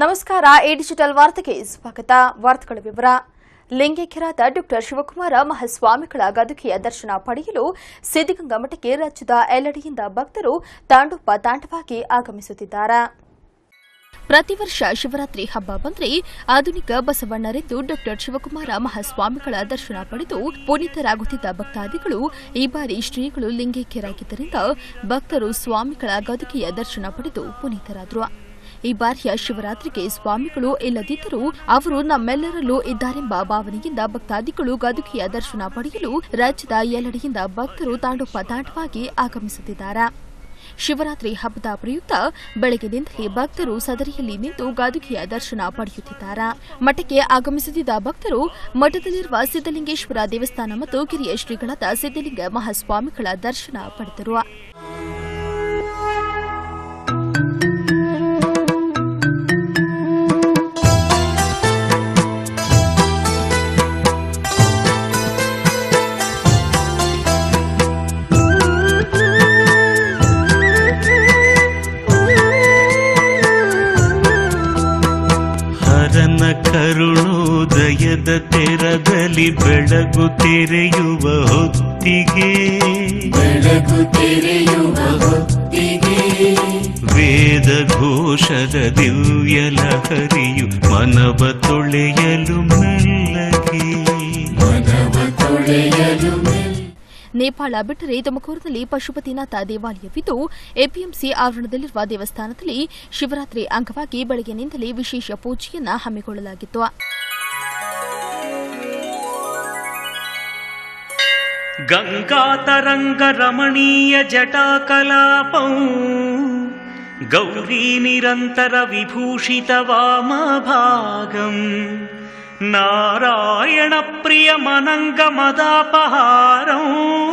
ನಮಸ್ಕಾರ A digital ವಾರ್ತೆಗೆ ಸ್ವಾಗತ ವಾರ್ತೆಗಳ ವಿವರ ಲಿಂಗೈಕ್ಯರಾದ ಡಾ ಶಿವಕುಮಾರ ಮಹಾಸ್ವಾಮಿಗಳ ಗದುಗೆಯ ದರ್ಶನ ಪಡೆಯಲು ಸಿದ್ದಗಂಗಾ ಮಠಕ್ಕೆ ರಾಜ್ಯದ ಎಲ್ಲೆಡೆಯಿಂದ ಭಕ್ತರು ತಾಂಡೋಪ ತಾಂಡವಾಗಿ ಆಗಮಿಸುತ್ತಿದ್ದಾರೆ ಪ್ರತಿ ವರ್ಷ ಶಿವರಾತ್ರಿ ಹಬ್ಬ ಬಂದ್ರೆ ಆಧುನಿಕ ಬಸವಣ್ಣರೆಂದು ಡಾ ಶಿವಕುಮಾರ ಮಹಾಸ್ವಾಮಿಗಳ ದರ್ಶನ ಪಡೆದು ಪುನೀತರಾಗುತ್ತಿದ್ದ ಭಕ್ತಾದಿಗಳು ಈ ಬಾರಿ ಶ್ರೀಗಳು ಲಿಂಗೈಕ್ಯರಾಗಿದ್ದರಿಂದ ಭಕ್ತರು ಸ್ವಾಮಿಗಳ ಗದುಗೆಯ ದರ್ಶನ ಪಡೆದು ಪುನೀತರಾದರು ಈ ಬಾರಿಯ ಶಿವರಾತ್ರಿಗೆ ಸ್ವಾಮಿಗಳು ಇಲ್ಲದಿದ್ದರೂ ಅವರು ನಮ್ಮೆಲ್ಲರಲ್ಲೂ ಇದ್ದಾರೆಂಬ ಭಾವನೆಯಿಂದ ಭಕ್ತಾದಿಗಳು ಗದುಗೆಯ ದರ್ಶನ ಪಡೆಯಲು ರಾಜ್ಯದ ಎಲ್ಲೆಡೆಯಿಂದ ಭಕ್ತರು ತಾಂಡೋಪ ತಾಂಡವಾಗಿ ಆಗಮಿಸುತ್ತಿದ್ದಾರೆ ಶಿವರಾತ್ರಿ ಹಬ್ಬದ ಪ್ರಯುಕ್ತ ಬೆಳಗ್ಗೆಯಿಂದಲೇ ಭಕ್ತರು ಸದರಿಯಲ್ಲಿ ನಿಂತು ಗದುಗೆಯ ದರ್ಶನ ಪಡೆಯುತ್ತಿದ್ದಾರೆ ಮಠಕ್ಕೆ ಆಗಮಿಸುತ್ತಿದ್ದ ಭಕ್ತರು ಮಠದಲ್ಲಿರುವ ಸಿದ್ದಲಿಂಗೇಶ್ವರ ದೇವಸ್ಥಾನ ಮತ್ತು ಕಿರಿಯ ಶ್ರೀಗಳಾದ ಸಿದ್ದಲಿಂಗ ಮಹಾಸ್ವಾಮಿಗಳ ದರ್ಶನ ಪಡೆದರು ಹರನ ಕರುಣೋದಯದ ತೆರದಲ್ಲಿ ಬೆಳಗು ತೆರೆಯುವ ಹೊತ್ತಿಗೆ ಬೆಳಗು ತೆರೆಯುವ ಹೊತ್ತಿಗೆ ವೇದ ಘೋಷದ ದಿವ್ಯ ಲಹರಿಯು ಮನವ ತೊಳೆಯಲು ಮೆಲ್ಲಗೆ ಮನವ ತೊಳೆಯಲು ಮೆಲ್ಲ ನೇಪಾಳ ಬಿಟ್ಟರೆ ತುಮಕೂರಿನಲ್ಲಿ ಪಶುಪತಿನಾಥ ದೇವಾಲಯವಿದ್ದು ಎಪಿಎಂಸಿ ಆವರಣದಲ್ಲಿರುವ ದೇವಸ್ಥಾನದಲ್ಲಿ ಶಿವರಾತ್ರಿ ಅಂಗವಾಗಿ ಬೆಳಗ್ಗಿನಿಂದಲೇ ವಿಶೇಷ ಪೂಜೆಯನ್ನ ಹಮ್ಮಿಕೊಳ್ಳಲಾಗಿತ್ತು ಗಂಗಾತರಂಗ ರಮಣೀಯ ಜಟಾಕಲಾಪಂ ಗೌರಿ ನಿರಂತರ ವಿಭೂಷಿತ ವಾಮಭಾಗಂ ನಾರಾಯಣ ಪ್ರಿಯ ಮನಂಗ ಮದಾಪಹಾರಂ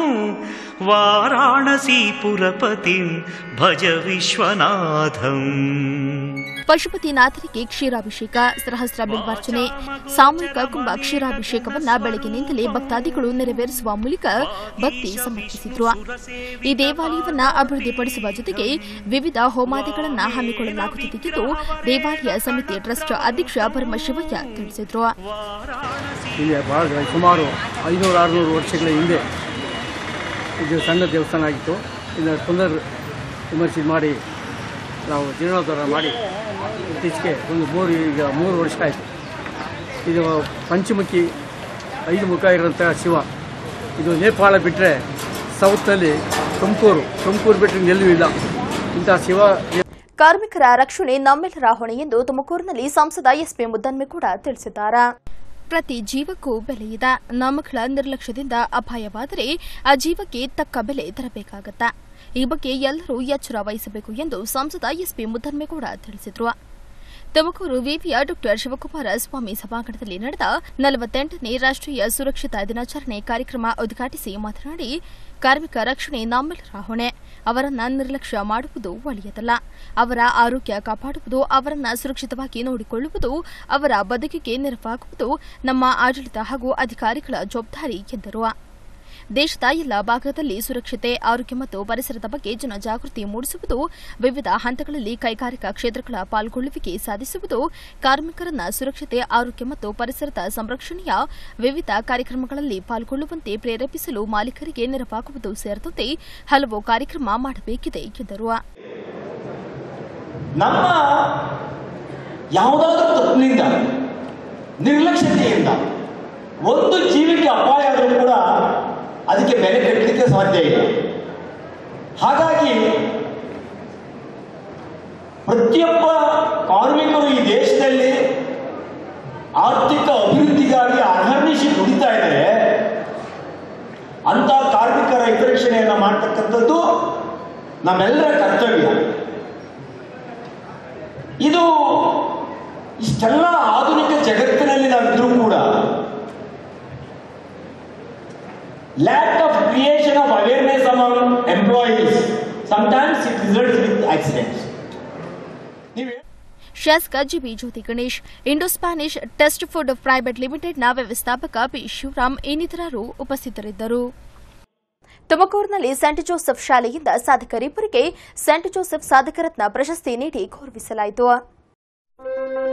ವಾರಾಣಸೀಪುರಪತಿಂ ಭಜ ವಿಶ್ವನಾಥಂ ಪಶುಪತಿನಾಥರಿಗೆ ಕ್ಷೀರಾಭಿಷೇಕ ಸಹಸ್ರ ಬಿಲ್ವಾರ್ಚನೆ ಸಾಮೂಹಿಕ ಕುಂಭ ಕ್ಷೀರಾಭಿಷೇಕವನ್ನ ಬೆಳಗ್ಗಿನಿಂದಲೇ ಭಕ್ತಾದಿಗಳು ನೆರವೇರಿಸುವ ಮೂಲಕ ಭಕ್ತಿ ಸಮರ್ಪಿಸಿದ್ರು ಈ ದೇವಾಲಯವನ್ನ ಅಭಿವೃದ್ಧಿಪಡಿಸುವ ಜೊತೆಗೆ ವಿವಿಧ ಹೋಮಾದಿಗಳನ್ನ ಹಮ್ಮಿಕೊಳ್ಳಲಾಗುತ್ತಿದೆ ಎಂದು ದೇವಾಲಯ ಸಮಿತಿ ಟ್ರಸ್ಟ್ ಅಧ್ಯಕ್ಷ ಪರಮಶಿವಯ್ಯ ತಿಳಿಸಿದ್ರು ಇಲ್ಲಿ ಭಾಳ ಸುಮಾರು ಐನೂರು ಆರುನೂರು ವರ್ಷಗಳ ಹಿಂದೆ ಇದು ಸಣ್ಣ ದೇವಸ್ಥಾನ ಆಗಿತ್ತು ಇದನ್ನು ಪುನರ್ ವಿಮರ್ಶೆ ಮಾಡಿ ನಾವು ಜೀರ್ಣೋದ್ಧಾರ ಮಾಡಿ ಇತ್ತೀಚೆಗೆ ಒಂದು ಮೂರು ಈಗ ಮೂರು ವರ್ಷ ಆಯಿತು ಇದು ಪಂಚಮುಖಿ ಐದು ಮುಖ ಇರೋಂಥ ಶಿವ ಇದು ನೇಪಾಳ ಬಿಟ್ಟರೆ ಸೌತ್ನಲ್ಲಿ ತುಮಕೂರು ತುಮಕೂರು ಬಿಟ್ಟರೆ ಎಲ್ಲೂ ಇಲ್ಲ ಇಂಥ ಶಿವ ಕಾರ್ಮಿಕರ ರಕ್ಷಣೆ ನಮ್ಮೆಲ್ಲರ ಹೊಣೆ ಎಂದು ತುಮಕೂರಿನಲ್ಲಿ ಸಂಸದ ಎಸ್ಪಿ ಮುದ್ದನ್ಮೇಗೌಡ ತಿಳಿಸಿದ್ದಾರೆ ಪ್ರತಿ ಜೀವಕ್ಕೂ ಬೆಲೆ ಇದೆ ನಮ್ಮಗಳ ನಿರ್ಲಕ್ಷ್ಯದಿಂದ ಅಪಾಯವಾದರೆ ಆ ಜೀವಕ್ಕೆ ತಕ್ಕ ಬೆಲೆ ತರಬೇಕಾಗತ್ತೆ ಈ ಬಗ್ಗೆ ಎಲ್ಲರೂ ಎಚ್ಚರ ವಹಿಸಬೇಕು ಎಂದು ಸಂಸದ ಎಸ್ಪಿ ಮುದ್ದನ್ಮೇಗೌಡ ತಿಳಿಸಿದರು ತುಮಕೂರು ವಿವಿಯ ಡಾ ಶಿವಕುಮಾರ ಸ್ವಾಮಿ ಸಭಾಂಗಣದಲ್ಲಿ ನಡೆದ ನಲವತ್ತೆಂಟನೇ ರಾಷ್ಟೀಯ ಸುರಕ್ಷತಾ ದಿನಾಚರಣೆ ಕಾರ್ಯಕ್ರಮ ಉದ್ಘಾಟಿಸಿ ಮಾತನಾಡಿ ಕಾರ್ಮಿಕ ರಕ್ಷಣೆ ನಮ್ಮೆಲ್ಲರ ಹೊಣೆ ಅವರನ್ನ ನಿರ್ಲಕ್ಷ್ಯ ಮಾಡುವುದು ಒಳ್ಳೆಯದಲ್ಲ ಅವರ ಆರೋಗ್ಯ ಕಾಪಾಡುವುದು ಅವರನ್ನ ಸುರಕ್ಷಿತವಾಗಿ ನೋಡಿಕೊಳ್ಳುವುದು ಅವರ ಬದುಕಿಗೆ ನೆರವಾಗುವುದು ನಮ್ಮ ಆಡಳಿತ ಹಾಗೂ ಅಧಿಕಾರಿಗಳ ಜವಾಬ್ದಾರಿ ಎಂದರು ದೇಶದ ಎಲ್ಲ ಭಾಗದಲ್ಲಿ ಸುರಕ್ಷತೆ ಆರೋಗ್ಯ ಮತ್ತು ಪರಿಸರದ ಬಗ್ಗೆ ಜನಜಾಗೃತಿ ಮೂಡಿಸುವುದು ವಿವಿಧ ಹಂತಗಳಲ್ಲಿ ಕೈಗಾರಿಕಾ ಕ್ಷೇತ್ರಗಳ ಪಾಲ್ಗೊಳ್ಳುವಿಕೆ ಸಾಧಿಸುವುದು ಕಾರ್ಮಿಕರನ್ನ ಸುರಕ್ಷತೆ ಆರೋಗ್ಯ ಮತ್ತು ಪರಿಸರದ ಸಂರಕ್ಷಣೆಯ ವಿವಿಧ ಕಾರ್ಯಕ್ರಮಗಳಲ್ಲಿ ಪಾಲ್ಗೊಳ್ಳುವಂತೆ ಪ್ರೇರೇಪಿಸಲು ಮಾಲೀಕರಿಗೆ ನೆರವಾಗುವುದು ಸೇರಿದಂತೆ ಹಲವು ಕಾರ್ಯಕ್ರಮ ಮಾಡಬೇಕಿದೆ ಎಂದರು ನಮ್ಮ ಯಾವುದಾದ್ರೂ ತಪ್ಪಿನಿಂದ ನಿರ್ಲಕ್ಷ್ಯತೆಯಿಂದ ಒಂದು ಜೀವಿಗೆ ಅಪಾಯ ಆದರೂ ಕೂಡ ಅದಕ್ಕೆ ಬೆಲೆ ಕಟ್ಟಲಿಕ್ಕೆ ಸಾಧ್ಯ ಇಲ್ಲ ಹಾಗಾಗಿ ಪ್ರತಿಯೊಬ್ಬ ಕಾರ್ಮಿಕರು ಈ ದೇಶದಲ್ಲಿ ಆರ್ಥಿಕ ಅಭಿವೃದ್ಧಿಗಾಗಿ ಅಹರ್ನಿಶಿ ದುಡಿತಾ ಇದ್ದಾರೆ ಅಂತ ಕಾರ್ಮಿಕರ ಹಿತರಕ್ಷಣೆಯನ್ನು ಮಾಡ್ತಕ್ಕಂಥದ್ದು ನಮ್ಮೆಲ್ಲರ ಕರ್ತವ್ಯ ಇದು ಇಷ್ಟೆಲ್ಲ ಆಧುನಿಕ ಜಗತ್ತಿನಲ್ಲಿ ನಾವಿದ್ರೂ ಕೂಡ lack of creation of awareness among employees sometimes it results with accidents ನೀವು ಶಾಸಕ G B Jyothi Ganesh Indo Spanish test food private ಲಿಮಿಟೆಡ್ನ ವ್ಯವಸ್ಥಾಪಕ ಪಿ ಶಿವರಾಮ್ ಇನ್ನಿತರರು ಉಪಸ್ಥಿತರಿದ್ದರು ತುಮಕೂರಿನಲ್ಲಿ ಸೆಂಟ್ ಜೋಸೆಫ್ ಶಾಲೆಯಿಂದ ಸಾಧಕರಿಬ್ಬರಿಗೆ ಸೆಂಟ್ ಜೋಸೆಫ್ ಸಾಧಕರತ್ನ ಪ್ರಶಸ್ತಿ ನೀಡಿ ಗೌರವಿಸಲಾಯಿತು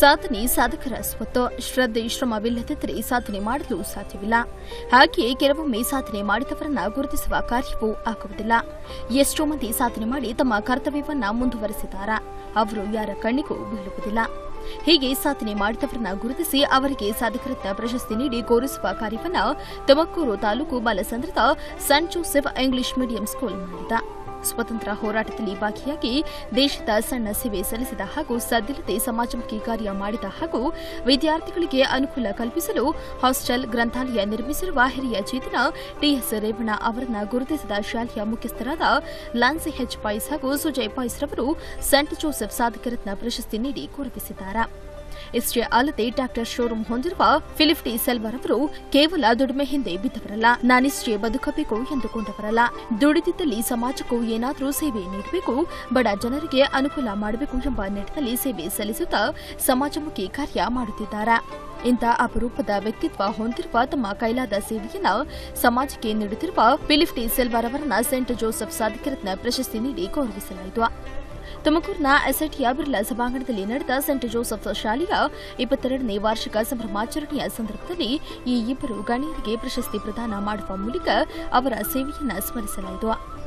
ಸಾಧನೆ ಸಾಧಕರ ಸ್ವತ್ತು ಶ್ರದ್ಧೆ ಶ್ರಮವಿಲ್ಲದಿದ್ದರೆ ಸಾಧನೆ ಮಾಡಲು ಸಾಧ್ಯವಿಲ್ಲ ಹಾಗೆಯೇ ಕೆಲವೊಮ್ಮೆ ಸಾಧನೆ ಮಾಡಿದವರನ್ನ ಗುರುತಿಸುವ ಕಾರ್ಯವೂ ಆಗುವುದಿಲ್ಲ ಎಷ್ಟೋ ಮಂದಿ ಸಾಧನೆ ಮಾಡಿ ತಮ್ಮ ಕರ್ತವ್ಯವನ್ನ ಮುಂದುವರೆಸಿದಾರ ಅವರು ಯಾರ ಕಣ್ಣಿಗೂ ಬೀಳುವುದಿಲ್ಲ ಹೀಗೆ ಸಾಧನೆ ಮಾಡಿದವರನ್ನ ಗುರುತಿಸಿ ಅವರಿಗೆ ಸಾಧಕರತ್ನ ಪ್ರಶಸ್ತಿ ನೀಡಿ ಗೌರವಿಸುವ ಕಾರ್ಯವನ್ನ ತುಮಕೂರು ತಾಲೂಕು ಬಾಲಸಂದ್ರದ saint Joseph English medium school ಮಾಡಿದ ಸ್ವತಂತ್ರ ಹೋರಾಟದಲ್ಲಿ ಭಾಗಿಯಾಗಿ ದೇಶದ ಸಣ್ಣ ಸೇವೆ ಸಲ್ಲಿಸಿದ ಹಾಗೂ ಸದ್ದಿಲ್ಲದೆ ಸಮಾಜಮುಖಿ ಕಾರ್ಯ ಮಾಡಿದ ಹಾಗೂ ವಿದ್ಯಾರ್ಥಿಗಳಿಗೆ ಅನುಕೂಲ ಕಲ್ಪಿಸಲು ಹಾಸ್ಟೆಲ್ ಗ್ರಂಥಾಲಯ ನಿರ್ಮಿಸಿರುವ ಹಿರಿಯ ಚೇತನ ಟಿಎಸ್ ರೇವಣ್ಣ ಅವರನ್ನ ಗುರುತಿಸಿದ ಶಾಲೆಯ ಮುಖ್ಯಸ್ಥರಾದ ಲಾನ್ಸಿ ಹೆಚ್ ಪಾಯ್ಸ್ ಹಾಗೂ ಸುಜಯ್ ಪಾಯ್ಸ್ ರವರು ಸೆಂಟ್ ಜೋಸೆಫ್ ಸಾಧಕರತ್ನ ಪ್ರಶಸ್ತಿ ನೀಡಿ ಗುರುತಿಸಿದ್ದಾರೆ ಇಷ್ಟೇ ಅಲ್ಲದೆ ಟ್ರಾಕ್ಟರ್ ಶೋರೂಂ ಹೊಂದಿರುವ ಫಿಲಿಪ್ ಟಿ ಸೆಲ್ವರ್ ಅವರು ಕೇವಲ ದುಡಿಮೆ ಹಿಂದೆ ಬಿದ್ದವರಲ್ಲ ನಾನಿಷ್ಟೇ ಬದುಕಬೇಕು ಎಂದುಕೊಂಡವರಲ್ಲ ದುಡಿದಿದ್ದಲ್ಲಿ ಸಮಾಜಕ್ಕೂ ಏನಾದರೂ ಸೇವೆ ನೀಡಬೇಕು ಬಡ ಜನರಿಗೆ ಅನುಕೂಲ ಮಾಡಬೇಕು ಎಂಬ ನಿಟ್ಟಿನಲ್ಲಿ ಸೇವೆ ಸಲ್ಲಿಸುತ್ತಾ ಸಮಾಜಮುಖಿ ಕಾರ್ಯ ಮಾಡುತ್ತಿದ್ದಾರೆ ಇಂಥ ಅಪರೂಪದ ವ್ಯಕ್ತಿತ್ವ ಹೊಂದಿರುವ ತಮ್ಮ ಕೈಲಾದ ಸೇವೆಯನ್ನ ಸಮಾಜಕ್ಕೆ ನೀಡುತ್ತಿರುವ ಫಿಲಿಪ್ ಟಿ ಸೆಲ್ವರ್ ಅವರನ್ನ ಸೆಂಟ್ ಜೋಸೆಫ್ ಸಾಧಕರತ್ನ ಪ್ರಶಸ್ತಿ ನೀಡಿ ಗೌರವಿಸಲಾಯಿತು ತುಮಕೂರಿನ ಎಸ್ಐಟಿಯ ಬಿರ್ಲಾ ಸಭಾಂಗಣದಲ್ಲಿ ನಡೆದ ಸೆಂಟ್ ಜೋಸೆಫ್ ಶಾಲೆಯ ಇಪ್ಪತ್ತೆರಡನೇ ವಾರ್ಷಿಕ ಸಂಭ್ರಮಾಚರಣೆಯ ಸಂದರ್ಭದಲ್ಲಿ ಈ ಇಬ್ಬರು ಗಣ್ಯರಿಗೆ ಪ್ರಶಸ್ತಿ ಪ್ರದಾನ ಮಾಡುವ ಮೂಲಕ ಅವರ ಸೇವೆಯನ್ನು ಸ್ಮರಿಸಲಾಯಿತು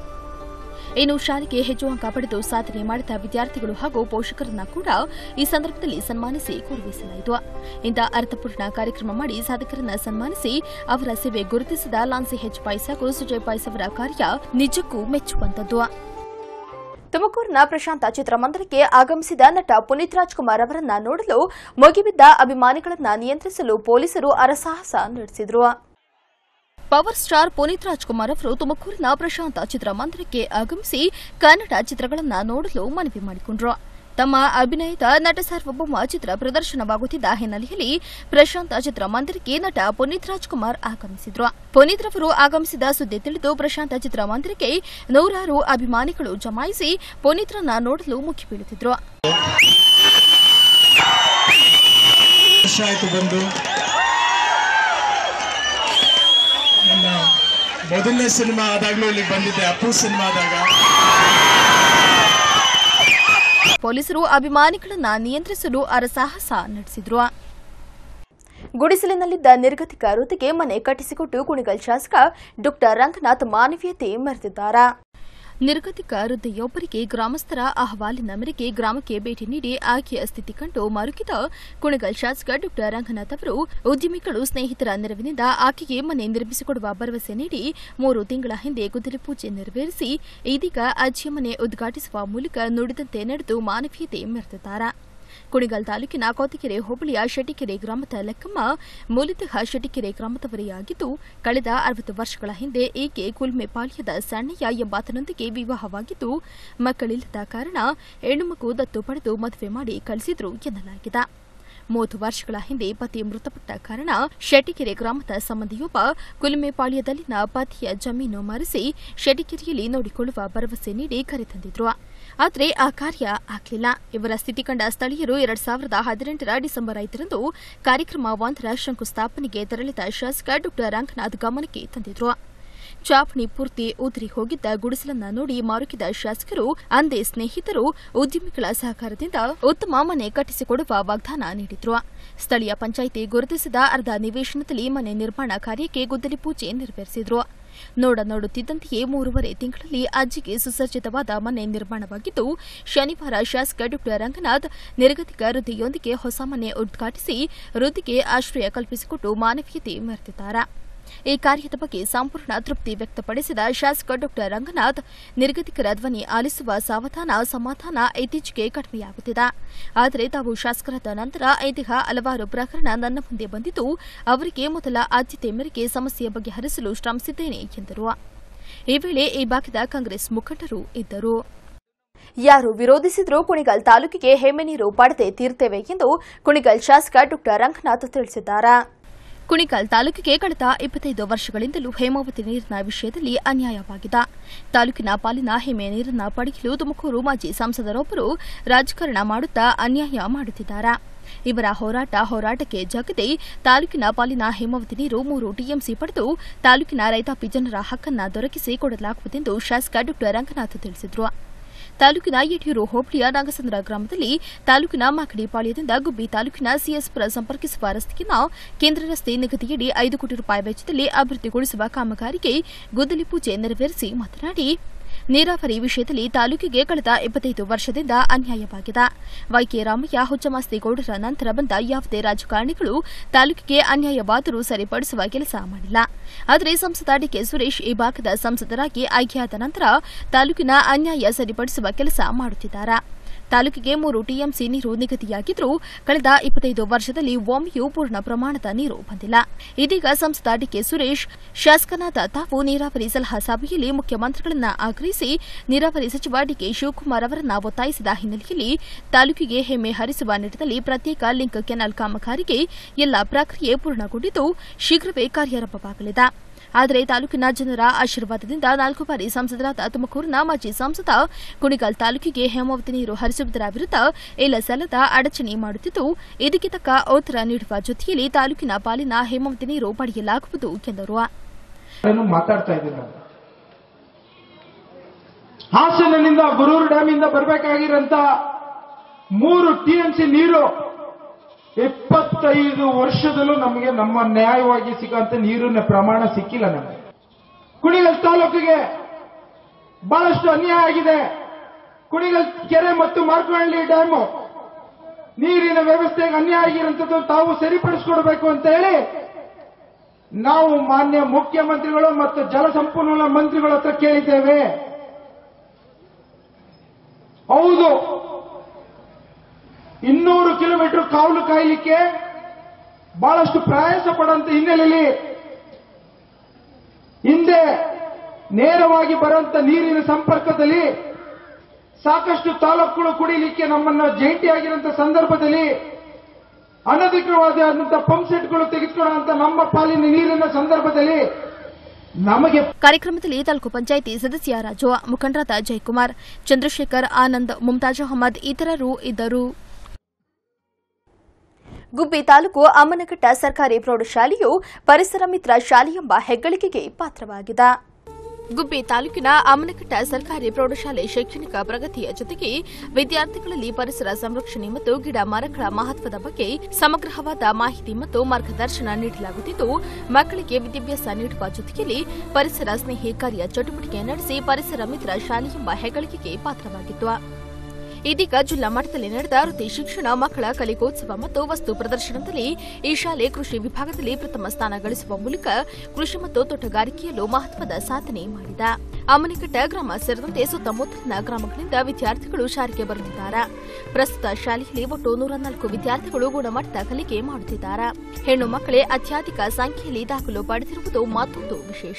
ಇನ್ನು ಶಾಲೆಗೆ ಹೆಚ್ಚು ಅಂಕ ಪಡೆದು ಸಾಧನೆ ಮಾಡಿದ ವಿದ್ಯಾರ್ಥಿಗಳು ಹಾಗೂ ಪೋಷಕರನ್ನ ಕೂಡ ಈ ಸಂದರ್ಭದಲ್ಲಿ ಸನ್ಮಾನಿಸಿ ಗೌರವಿಸಲಾಯಿತು ಇಂಥ ಅರ್ಥಪೂರ್ಣ ಕಾರ್ಯಕ್ರಮ ಮಾಡಿ ಸಾಧಕರನ್ನ ಸನ್ಮಾನಿಸಿ ಅವರ ಸೇವೆ ಗುರುತಿಸಿದ ಲಾನ್ಸಿ ಹೆಚ್ ಪಾಯ್ಸ್ ಹಾಗೂ ಸುಜಯ್ ಪಾಯ್ಸ್ ಅವರ ಕಾರ್ಯ ನಿಜಕ್ಕೂ ಮೆಚ್ಚುವಂತದ್ದು ತುಮಕೂರಿನ ಪ್ರಶಾಂತ ಚಿತ್ರಮಂದಿರಕ್ಕೆ ಆಗಮಿಸಿದ ನಟ ಪುನೀತ್ ರಾಜ್ಕುಮಾರ್ ಅವರನ್ನ ನೋಡಲು ಮುಗಿಬಿದ್ದ ಅಭಿಮಾನಿಗಳನ್ನ ನಿಯಂತ್ರಿಸಲು ಪೊಲೀಸರು ಅರಸಾಹಸ ನಡೆಸಿದ್ರು ಪವರ್ ಸ್ಟಾರ್ ಪುನೀತ್ ರಾಜ್ಕುಮಾರ್ ಅವರು ತುಮಕೂರಿನ ಪ್ರಶಾಂತ ಚಿತ್ರಮಂದಿರಕ್ಕೆ ಆಗಮಿಸಿ ಕನ್ನಡ ಚಿತ್ರಗಳನ್ನ ನೋಡಲು ಮನವಿ ಮಾಡಿಕೊಂಡ್ರು ತಮ್ಮ ಅಭಿನಯದ ನಟ ಸಾರ್ವಭೌಮ ಚಿತ್ರ ಪ್ರದರ್ಶನವಾಗುತ್ತಿದ್ದ ಹಿನ್ನೆಲೆಯಲ್ಲಿ ಪ್ರಶಾಂತ ಚಿತ್ರಮಂದಿರಕ್ಕೆ ನಟ ಪುನೀತ್ ರಾಜ್ಕುಮಾರ್ ಆಗಮಿಸಿದ್ರು ಪುನೀತ್ ರವರು ಆಗಮಿಸಿದ ಸುದ್ದಿ ತಿಳಿದು ಪ್ರಶಾಂತ ಚಿತ್ರಮಂದಿರಕ್ಕೆ ನೂರಾರು ಅಭಿಮಾನಿಗಳು ಜಮಾಯಿಸಿ ಪುನೀತ್ರನ್ನ ನೋಡಲು ಮುಖಿ ಬೀಳುತ್ತಿದ್ರು ವರ್ಷ ಆಯಿತು ಬಂದು ನನ್ನ ಮೊದಲನೇ ಸಿನಿಮಾ ಆದಾಗಲೂ ಇಲ್ಲಿಗೆ ಬಂದಿದ್ದೆ ಅಪ್ಪು ಸಿನಿಮಾ ಆದಾಗ ಪೊಲೀಸರು ಅಭಿಮಾನಿಗಳನ್ನ ನಿಯಂತ್ರಿಸಲು ಅರಸಾಹಸ ನಡೆಸಿದ್ರು ಗುಡಿಸಲಿನಲ್ಲಿದ್ದ ನಿರ್ಗತಿಕ ವೃತ್ತಿಗೆ ಮನೆ ಕಟ್ಟಿಸಿಕೊಟ್ಟು ಕುಣಿಗಲ್ ಶಾಸಕ ಡಾ ರಂಗನಾಥ್ ಮಾನವೀಯತೆ ಮೆರೆದಿದ್ದಾರೆ ನಿರ್ಗತಿಕ ವೃದ್ಧೆಯೊಬ್ಬರಿಗೆ ಗ್ರಾಮಸ್ಥರ ಅಹವಾಲಿನ ಮೇರೆಗೆ ಗ್ರಾಮಕ್ಕೆ ಭೇಟಿ ನೀಡಿ ಆಕೆಯ ಸ್ಥಿತಿ ಕಂಡು ಮರುಗಿದ ಕುಣಿಗಲ್ ಶಾಸಕ ಡಾ ರಂಗನಾಥ್ ಅವರು ಉದ್ಯಮಿಗಳು ಸ್ನೇಹಿತರ ನೆರವಿನಿಂದ ಆಕೆಗೆ ಮನೆ ನಿರ್ಮಿಸಿಕೊಡುವ ಭರವಸೆ ನೀಡಿ ಮೂರು ತಿಂಗಳ ಹಿಂದೆ ಗುದ್ದಲಿ ಪೂಜೆ ನೆರವೇರಿಸಿ ಇದೀಗ ಅಜ್ಜಿಯ ಮನೆ ಉದ್ಘಾಟಿಸುವ ಮೂಲಕ ನುಡಿದಂತೆ ನಡೆದು ಮಾನವೀಯತೆ ಮೆರೆದಿದ್ದಾರೆ ಕುಣಿಗಲ್ ತಾಲೂಕಿನ ಕೋತಿಕೆರೆ ಹೋಬಳಿಯ ಶೆಟ್ಟಿಕೆರೆ ಗ್ರಾಮದ ಲೆಕ್ಕಮ್ಮ ಮೂಲತಃ ಶೆಟ್ಟಿಕೆರೆ ಗ್ರಾಮದವರೆಯಾಗಿದ್ದು ಕಳೆದ ಅರವತ್ತು ವರ್ಷಗಳ ಹಿಂದೆ ಈಕೆ ಕುಲ್ಮೆಪಾಳ್ಯದ ಸಣ್ಣಯ್ಯ ಎಂಬಾತನೊಂದಿಗೆ ವಿವಾಹವಾಗಿದ್ದು ಮಕ್ಕಳಿಲ್ಲದ ಕಾರಣ ಹೆಣ್ಣುಮಗು ದತ್ತು ಪಡೆದು ಮದುವೆ ಮಾಡಿ ಕಳಿಸಿದ್ರು ಎನ್ನಲಾಗಿದೆ ಮೂವತ್ತು ವರ್ಷಗಳ ಹಿಂದೆ ಪತಿ ಮೃತಪಟ್ಟ ಕಾರಣ ಶೆಟ್ಟಿಕೆರೆ ಗ್ರಾಮದ ಸಂಬಂಧಿಯೊಬ್ಬ ಕುಲುಮೆಪಾಳ್ಯದಲ್ಲಿನ ಪತಿಯ ಜಮೀನು ಮರೆಸಿ ಶೆಟ್ಟಿಕೆರೆಯಲ್ಲಿ ನೋಡಿಕೊಳ್ಳುವ ಭರವಸೆ ನೀಡಿ ಕರೆತಂದಿದ್ರು ಆದರೆ ಆ ಕಾರ್ಯ ಆಗಲಿಲ್ಲ ಇವರ ಸ್ಥಿತಿ ಕಂಡ ಸ್ಥಳೀಯರು ಎರಡ್ ಸಾವಿರದ ಹದಿನೆಂಟರ ಡಿಸೆಂಬರ್ ಐದರಂದು ಕಾರ್ಯಕ್ರಮ ಒಂದರ ಶಂಕುಸ್ಥಾಪನೆಗೆ ತೆರಳಿದ ಶಾಸಕ ಡಾ ರಂಗನಾಥ್ ಗಮನಕ್ಕೆ ತಂದಿದ್ರು ಚಾವಣಿ ಪೂರ್ತಿ ಉದುರಿ ಹೋಗಿದ್ದ ಗುಡಿಸಲನ್ನ ನೋಡಿ ಮಾರುಕಿದ ಶಾಸಕರು ಅಂದೇ ಸ್ನೇಹಿತರು ಉದ್ಯಮಿಗಳ ಸಹಕಾರದಿಂದ ಉತ್ತಮ ಮನೆ ಕಟ್ಟಿಸಿಕೊಡುವ ವಾಗ್ದಾನ ನೀಡಿದ್ರು ಸ್ಥಳೀಯ ಪಂಚಾಯಿತಿ ಗುರುತಿಸಿದ ಅರ್ಧ ನಿವೇಶನದಲ್ಲಿ ಮನೆ ನಿರ್ಮಾಣ ಕಾರ್ಯಕ್ಕೆ ಗುದ್ದಲಿ ಪೂಜೆ ನೆರವೇರಿಸಿದ್ರು ನೋಡ ನೋಡುತ್ತಿದ್ದಂತೆಯೇ ಮೂರುವರೆ ತಿಂಗಳಲ್ಲಿ ಅಜ್ಜಿಗೆ ಸುಸಜ್ಜಿತವಾದ ಮನೆ ನಿರ್ಮಾಣವಾಗಿದ್ದು ಶನಿವಾರ ಶಾಸಕ ಡಾ ರಂಗನಾಥ್ ನಿರ್ಗತಿಕ ವೃದ್ಧಿಯೊಂದಿಗೆ ಹೊಸ ಮನೆ ಉದ್ಘಾಟಿಸಿ ವೃದ್ಧಿಗೆ ಆಶ್ರಯ ಕಲ್ಪಿಸಿಕೊಟ್ಟು ಮಾನವೀಯತೆ ಮೆರೆದಿದ್ದಾರೆ ಈ ಕಾರ್ಯದ ಬಗ್ಗೆ ಸಂಪೂರ್ಣ ತೃಪ್ತಿ ವ್ಯಕ್ತಪಡಿಸಿದ ಶಾಸಕ ಡಾ ರಂಗನಾಥ್ ನಿರ್ಗತಿಕರ ಧ್ವನಿ ಆಲಿಸುವ ಸಾವಧಾನ ಸಮಾಧಾನ ಇತ್ತೀಚೆಗೆ ಕಡಿಮೆಯಾಗುತ್ತಿದೆ ಆದರೆ ತಾವು ಶಾಸಕರಾದ ನಂತರ ಐತಿಹ ಹಲವಾರು ಪ್ರಕರಣ ನನ್ನ ಮುಂದೆ ಬಂದಿದ್ದು ಅವರಿಗೆ ಮೊದಲ ಆದ್ಯತೆ ಮೇರೆಗೆ ಸಮಸ್ಯೆ ಬಗೆಹರಿಸಲು ಶ್ರಮಿಸಿದ್ದೇನೆ ಎಂದರು ಈ ವೇಳೆ ಈ ಭಾಗದ ಕಾಂಗ್ರೆಸ್ ಮುಖಂಡರು ಇದ್ದರು ಯಾರು ವಿರೋಧಿಸಿದ್ರೂ ಕುಣಿಗಲ್ ತಾಲೂಕಿಗೆ ಹೆಮ್ಮೆ ನೀರು ಪಡೆದೇ ತೀರ್ತೇವೆ ಎಂದು ಕುಣಿಗಲ್ ಶಾಸಕ ಡಾ ರಂಗನಾಥ್ ತಿಳಿಸಿದ್ದಾರೆ ಕುಣಿಗಲ್ ತಾಲೂಕಿಗೆ ಕಳೆದ ಇಪ್ಪತ್ತೈದು ವರ್ಷಗಳಿಂದಲೂ ಹೇಮಾವತಿ ನೀರಿನ ವಿಷಯದಲ್ಲಿ ಅನ್ಯಾಯವಾಗಿದೆ ತಾಲೂಕಿನ ಪಾಲಿನ ಹೆಮ್ಮೆ ನೀರನ್ನ ಪಡೆಯಲು ತುಮಕೂರು ಮಾಜಿ ಸಂಸದರೊಬ್ಬರು ರಾಜಕಾರಣ ಮಾಡುತ್ತಾ ಅನ್ಯಾಯ ಮಾಡುತ್ತಿದ್ದಾರೆ ಇವರ ಹೋರಾಟ ಹೋರಾಟಕ್ಕೆ ಜಗದೆ ತಾಲೂಕಿನ ಪಾಲಿನ ಹೇಮಾವತಿ ನೀರು ಮೂರು ಟಿಎಂಸಿ ಪಡೆದು ತಾಲೂಕಿನ ರೈತಾಪಿ ಜನರ ಹಕ್ಕನ್ನ ದೊರಕಿಸಿ ಕೊಡಲಾಗುವುದೆಂದು ಶಾಸಕ ಡಾ ರಂಗನಾಥ್ ತಿಳಿಸಿದರು ತಾಲೂಕಿನ ಯಟಿಯೂರು ಹೋಬಳಿಯ ನಾಗಸಂದ್ರ ಗ್ರಾಮದಲ್ಲಿ ತಾಲೂಕಿನ ಮಾಕಡಿಪಾಳ್ಯದಿಂದ ಗುಬ್ಬಿ ತಾಲೂಕಿನ ಸಿಎಸ್ಪುರ ಸಂಪರ್ಕಿಸುವ ರಸ್ತೆಯನ್ನು ಕೇಂದ್ರ ರಸ್ತೆ ನಿಗದಿಯಡಿ ಐದು ಕೋಟಿ ರೂಪಾಯಿ ವೆಚ್ಚದಲ್ಲಿ ಅಭಿವೃದ್ಧಿಗೊಳಿಸುವ ಕಾಮಗಾರಿಗೆ ಗುದ್ದಲಿ ಪೂಜೆ ನೆರವೇರಿಸಿ ಮಾತನಾಡಿ ನೀರಾವರಿ ವಿಷಯದಲ್ಲಿ ತಾಲೂಕಿಗೆ ಕಳೆದ ಇಪ್ಪತ್ತೈದು ವರ್ಷದಿಂದ ಅನ್ಯಾಯವಾಗಿದೆ ವೈಕೆ ರಾಮಯ್ಯ ಹುಚ್ಚಮಾಸ್ತಿಗೌಡರ ನಂತರ ಬಂದ ಯಾವುದೇ ರಾಜಕಾರಣಿಗಳು ತಾಲೂಕಿಗೆ ಅನ್ಯಾಯವಾದರೂ ಸರಿಪಡಿಸುವ ಕೆಲಸ ಮಾಡಿಲ್ಲ ಆದರೆ ಸಂಸದ ಡಿಕೆ ಸುರೇಶ್ ಈ ಭಾಗದ ಸಂಸದರಾಗಿ ಆಯ್ಕೆಯಾದ ನಂತರ ತಾಲೂಕಿನ ಅನ್ಯಾಯ ಸರಿಪಡಿಸುವ ಕೆಲಸ ಮಾಡುತ್ತಿದ್ದಾರೆ ತಾಲೂಕಿಗೆ ಮೂರು ಟಿಎಂಸಿ ನೀರು ನಿಗದಿಯಾಗಿದ್ದರೂ ಕಳೆದ ಇಪ್ಪತ್ತೈದು ವರ್ಷದಲ್ಲಿ ಒಮ್ಮೆಯೂ ಪೂರ್ಣ ಪ್ರಮಾಣದ ನೀರು ಬಂದಿಲ್ಲ ಇದೀಗ ಸಂಸದ ಡಿಕೆ ಸುರೇಶ್ ಶಾಸಕನಾದ ತಾವು ನೀರಾವರಿ ಸಲಹಾ ಸಭೆಯಲ್ಲಿ ಮುಖ್ಯಮಂತ್ರಿಗಳನ್ನ ಆಗ್ರಹಿಸಿ ನೀರಾವರಿ ಸಚಿವ ಡಿಕೆ ಶಿವಕುಮಾರ್ ಅವರನ್ನ ಒತ್ತಾಯಿಸಿದ ಹಿನ್ನೆಲೆಯಲ್ಲಿ ತಾಲೂಕಿಗೆ ಹೆಮ್ಮೆ ಹರಿಸುವ ನಿಟ್ಟಿನಲ್ಲಿ ಪ್ರತ್ಯೇಕ ಲಿಂಕ್ ಕೆನಾಲ್ ಕಾಮಗಾರಿಗೆ ಎಲ್ಲ ಪ್ರಕ್ರಿಯೆ ಪೂರ್ಣಗೊಂಡಿದ್ದು ಶೀಘ್ರವೇ ಕಾರ್ಯಾರಂಭವಾಗಲಿದೆ ಆದರೆ ತಾಲೂಕಿನ ಜನರ ಆಶೀರ್ವಾದದಿಂದ ನಾಲ್ಕು ಬಾರಿ ಸಂಸದರಾದ ತುಮಕೂರಿನ ಮಾಜಿ ಸಂಸದ ಕುಣಿಗಲ್ ತಾಲೂಕಿಗೆ ಹೇಮಾವತಿ ನೀರು ಹರಿಸುವುದರ ವಿರುದ್ಧ ಇಲ್ಲ ಸಲ್ಲದ ಅಡಚಣೆ ಮಾಡುತ್ತಿದ್ದು ಇದಕ್ಕೆ ತಕ್ಕ ಉತ್ತರ ನೀಡುವ ಜೊತೆಯಲ್ಲಿ ತಾಲೂಕಿನ ಪಾಲಿನ ಹೇಮಾವತಿ ನೀರು ಪಡೆಯಲಾಗುವುದು ಎಂದರು ಏನು ಮಾತಾಡ್ತಾ ಇದ್ದೀನಿ ನಾನು ಹಾಸನದಿಂದ ಗುರೂರು ಡ್ಯಾಮಿಂದ ಬರಬೇಕಾಗಿರೋಂತ ಮೂರು ಟಿಎಂಸಿ ನೀರು ಇಪ್ಪತ್ತೈದು ವರ್ಷದಲ್ಲೂ ನಮಗೆ ನಮ್ಮ ನ್ಯಾಯವಾಗಿ ಸಿಕ್ಕಂತ ನೀರಿನ ಪ್ರಮಾಣ ಸಿಕ್ಕಿಲ್ಲ ನಮಗೆ ಕುಣಿಗಲ್ ತಾಲೂಕಿಗೆ ಬಹಳಷ್ಟು ಅನ್ಯಾಯ ಆಗಿದೆ ಕುಣಿಗಲ್ ಕೆರೆ ಮತ್ತು ಮಾರ್ಕಹಳ್ಳಿ ಡ್ಯಾಮು ನೀರಿನ ವ್ಯವಸ್ಥೆಗೆ ಅನ್ಯಾಯ ಆಗಿರುವಂತದ್ದು ತಾವು ಸರಿಪಡಿಸಿಕೊಡ್ಬೇಕು ಅಂತ ಹೇಳಿ ನಾವು ಮಾನ್ಯ ಮುಖ್ಯಮಂತ್ರಿಗಳು ಮತ್ತು ಜಲಸಂಪನ್ಮೂಲ ಮಂತ್ರಿಗಳ ಹತ್ರ ಕೇಳಿದ್ದೇವೆ ಹೌದು ಇನ್ನೂರು ಕಿಲೋಮೀಟರ್ ಕಾವಲು ಕಾಯಲಿಕ್ಕೆ ಬಹಳಷ್ಟು ಪ್ರಯಾಸ ಪಡುವಂತ ಹಿನ್ನೆಲೆಯಲ್ಲಿ ಹಿಂದೆ ನೇರವಾಗಿ ಬರುವಂತ ನೀರಿನ ಸಂಪರ್ಕದಲ್ಲಿ ಸಾಕಷ್ಟು ತಾಲೂಕುಗಳು ಕುಡಿಲಿಕ್ಕೆ ನಮ್ಮನ್ನ ಜಂಟಿಯಾಗಿರುವಂತ ಸಂದರ್ಭದಲ್ಲಿ ಅನಧಿಕೃತವಾದಂತಹ ಪಂಪ್ ಸೆಟ್ಗಳು ತೆಗೆದುಕೊಳ್ಳುವಂತ ನಮ್ಮ ಪಾಲಿನ ನೀರಿನ ಸಂದರ್ಭದಲ್ಲಿ ನಮಗೆ ಕಾರ್ಯಕ್ರಮದಲ್ಲಿ ತಾಲೂಕು ಪಂಚಾಯಿತಿ ಸದಸ್ಯ ರಾಜು ಮುಖಂಡರಾದ ಜಯಕುಮಾರ್ ಚಂದ್ರಶೇಖರ್ ಆನಂದ್ ಮುಮ್ತಾಜ್ ಅಹಮದ್ ಇತರರು ಇದ್ದರು ಗುಬ್ಬಿ ತಾಲೂಕು ಅಮ್ಮನಘಟ್ಟ ಸರ್ಕಾರಿ ಪ್ರೌಢಶಾಲೆಯು ಪರಿಸರ ಮಿತ್ರ ಶಾಲೆ ಎಂಬ ಹೆಗ್ಗಳಿಕೆಗೆ ಪಾತ್ರವಾಗಿದೆ ಗುಬ್ಬಿ ತಾಲೂಕಿನ ಅಮ್ಮನಘಟ್ಟ ಸರ್ಕಾರಿ ಪ್ರೌಢಶಾಲೆ ಶೈಕ್ಷಣಿಕ ಪ್ರಗತಿಯ ಜೊತೆಗೆ ವಿದ್ಯಾರ್ಥಿಗಳಲ್ಲಿ ಪರಿಸರ ಸಂರಕ್ಷಣೆ ಮತ್ತು ಗಿಡ ಮರಗಳ ಮಹತ್ವದ ಬಗ್ಗೆ ಸಮಗ್ರವಾದ ಮಾಹಿತಿ ಮತ್ತು ಮಾರ್ಗದರ್ಶನ ನೀಡಲಾಗುತ್ತಿದ್ದು ಮಕ್ಕಳಿಗೆ ವಿದ್ಯಾಭ್ಯಾಸ ನೀಡುವ ಜೊತೆಯಲ್ಲಿ ಪರಿಸರ ಸ್ನೇಹಿ ಕಾರ್ಯ ಚಟುವಟಿಕೆ ನಡೆಸಿ ಪರಿಸರ ಮಿತ್ರ ಶಾಲೆ ಎಂಬ ಹೆಗ್ಗಳಿಕೆಗೆ ಪಾತ್ರವಾಗಿತ್ತು ಇದೀಗ ಜಿಲ್ಲಾ ಮಟ್ಟದಲ್ಲಿ ನಡೆದ ವೃತ್ತಿ ಶಿಕ್ಷಣ ಮಕ್ಕಳ ಕಲಿಕೋತ್ಸವ ಮತ್ತು ವಸ್ತು ಪ್ರದರ್ಶನದಲ್ಲಿ ಈ ಶಾಲೆ ಕೃಷಿ ವಿಭಾಗದಲ್ಲಿ ಪ್ರಥಮ ಸ್ಥಾನ ಗಳಿಸುವ ಮೂಲಕ ಕೃಷಿ ಮತ್ತು ತೋಟಗಾರಿಕೆಯಲ್ಲೂ ಮಹತ್ವದ ಸಾಧನೆ ಮಾಡಿದ ಅಮ್ಮನಿಕಟ್ಟ ಗ್ರಾಮ ಸೇರಿದಂತೆ ಸುತ್ತಮುತ್ತಲಿನ ಗ್ರಾಮಗಳಿಂದ ವಿದ್ಯಾರ್ಥಿಗಳು ಶಾಲೆಗೆ ಬರುತ್ತಿದ್ದಾರೆ ಪ್ರಸ್ತುತ ಶಾಲೆಯಲ್ಲಿ ಒಟ್ಟು ನೂರ ನಾಲ್ಕು ವಿದ್ಯಾರ್ಥಿಗಳು ಗುಣಮಟ್ಟದ ಕಲಿಕೆ ಮಾಡುತ್ತಿದ್ದಾರೆ ಹೆಣ್ಣು ಮಕ್ಕಳೇ ಅತ್ಯಧಿಕ ಸಂಖ್ಯೆಯಲ್ಲಿ ದಾಖಲು ಪಡೆದಿರುವುದು ಮತ್ತೊಂದು ವಿಶೇಷ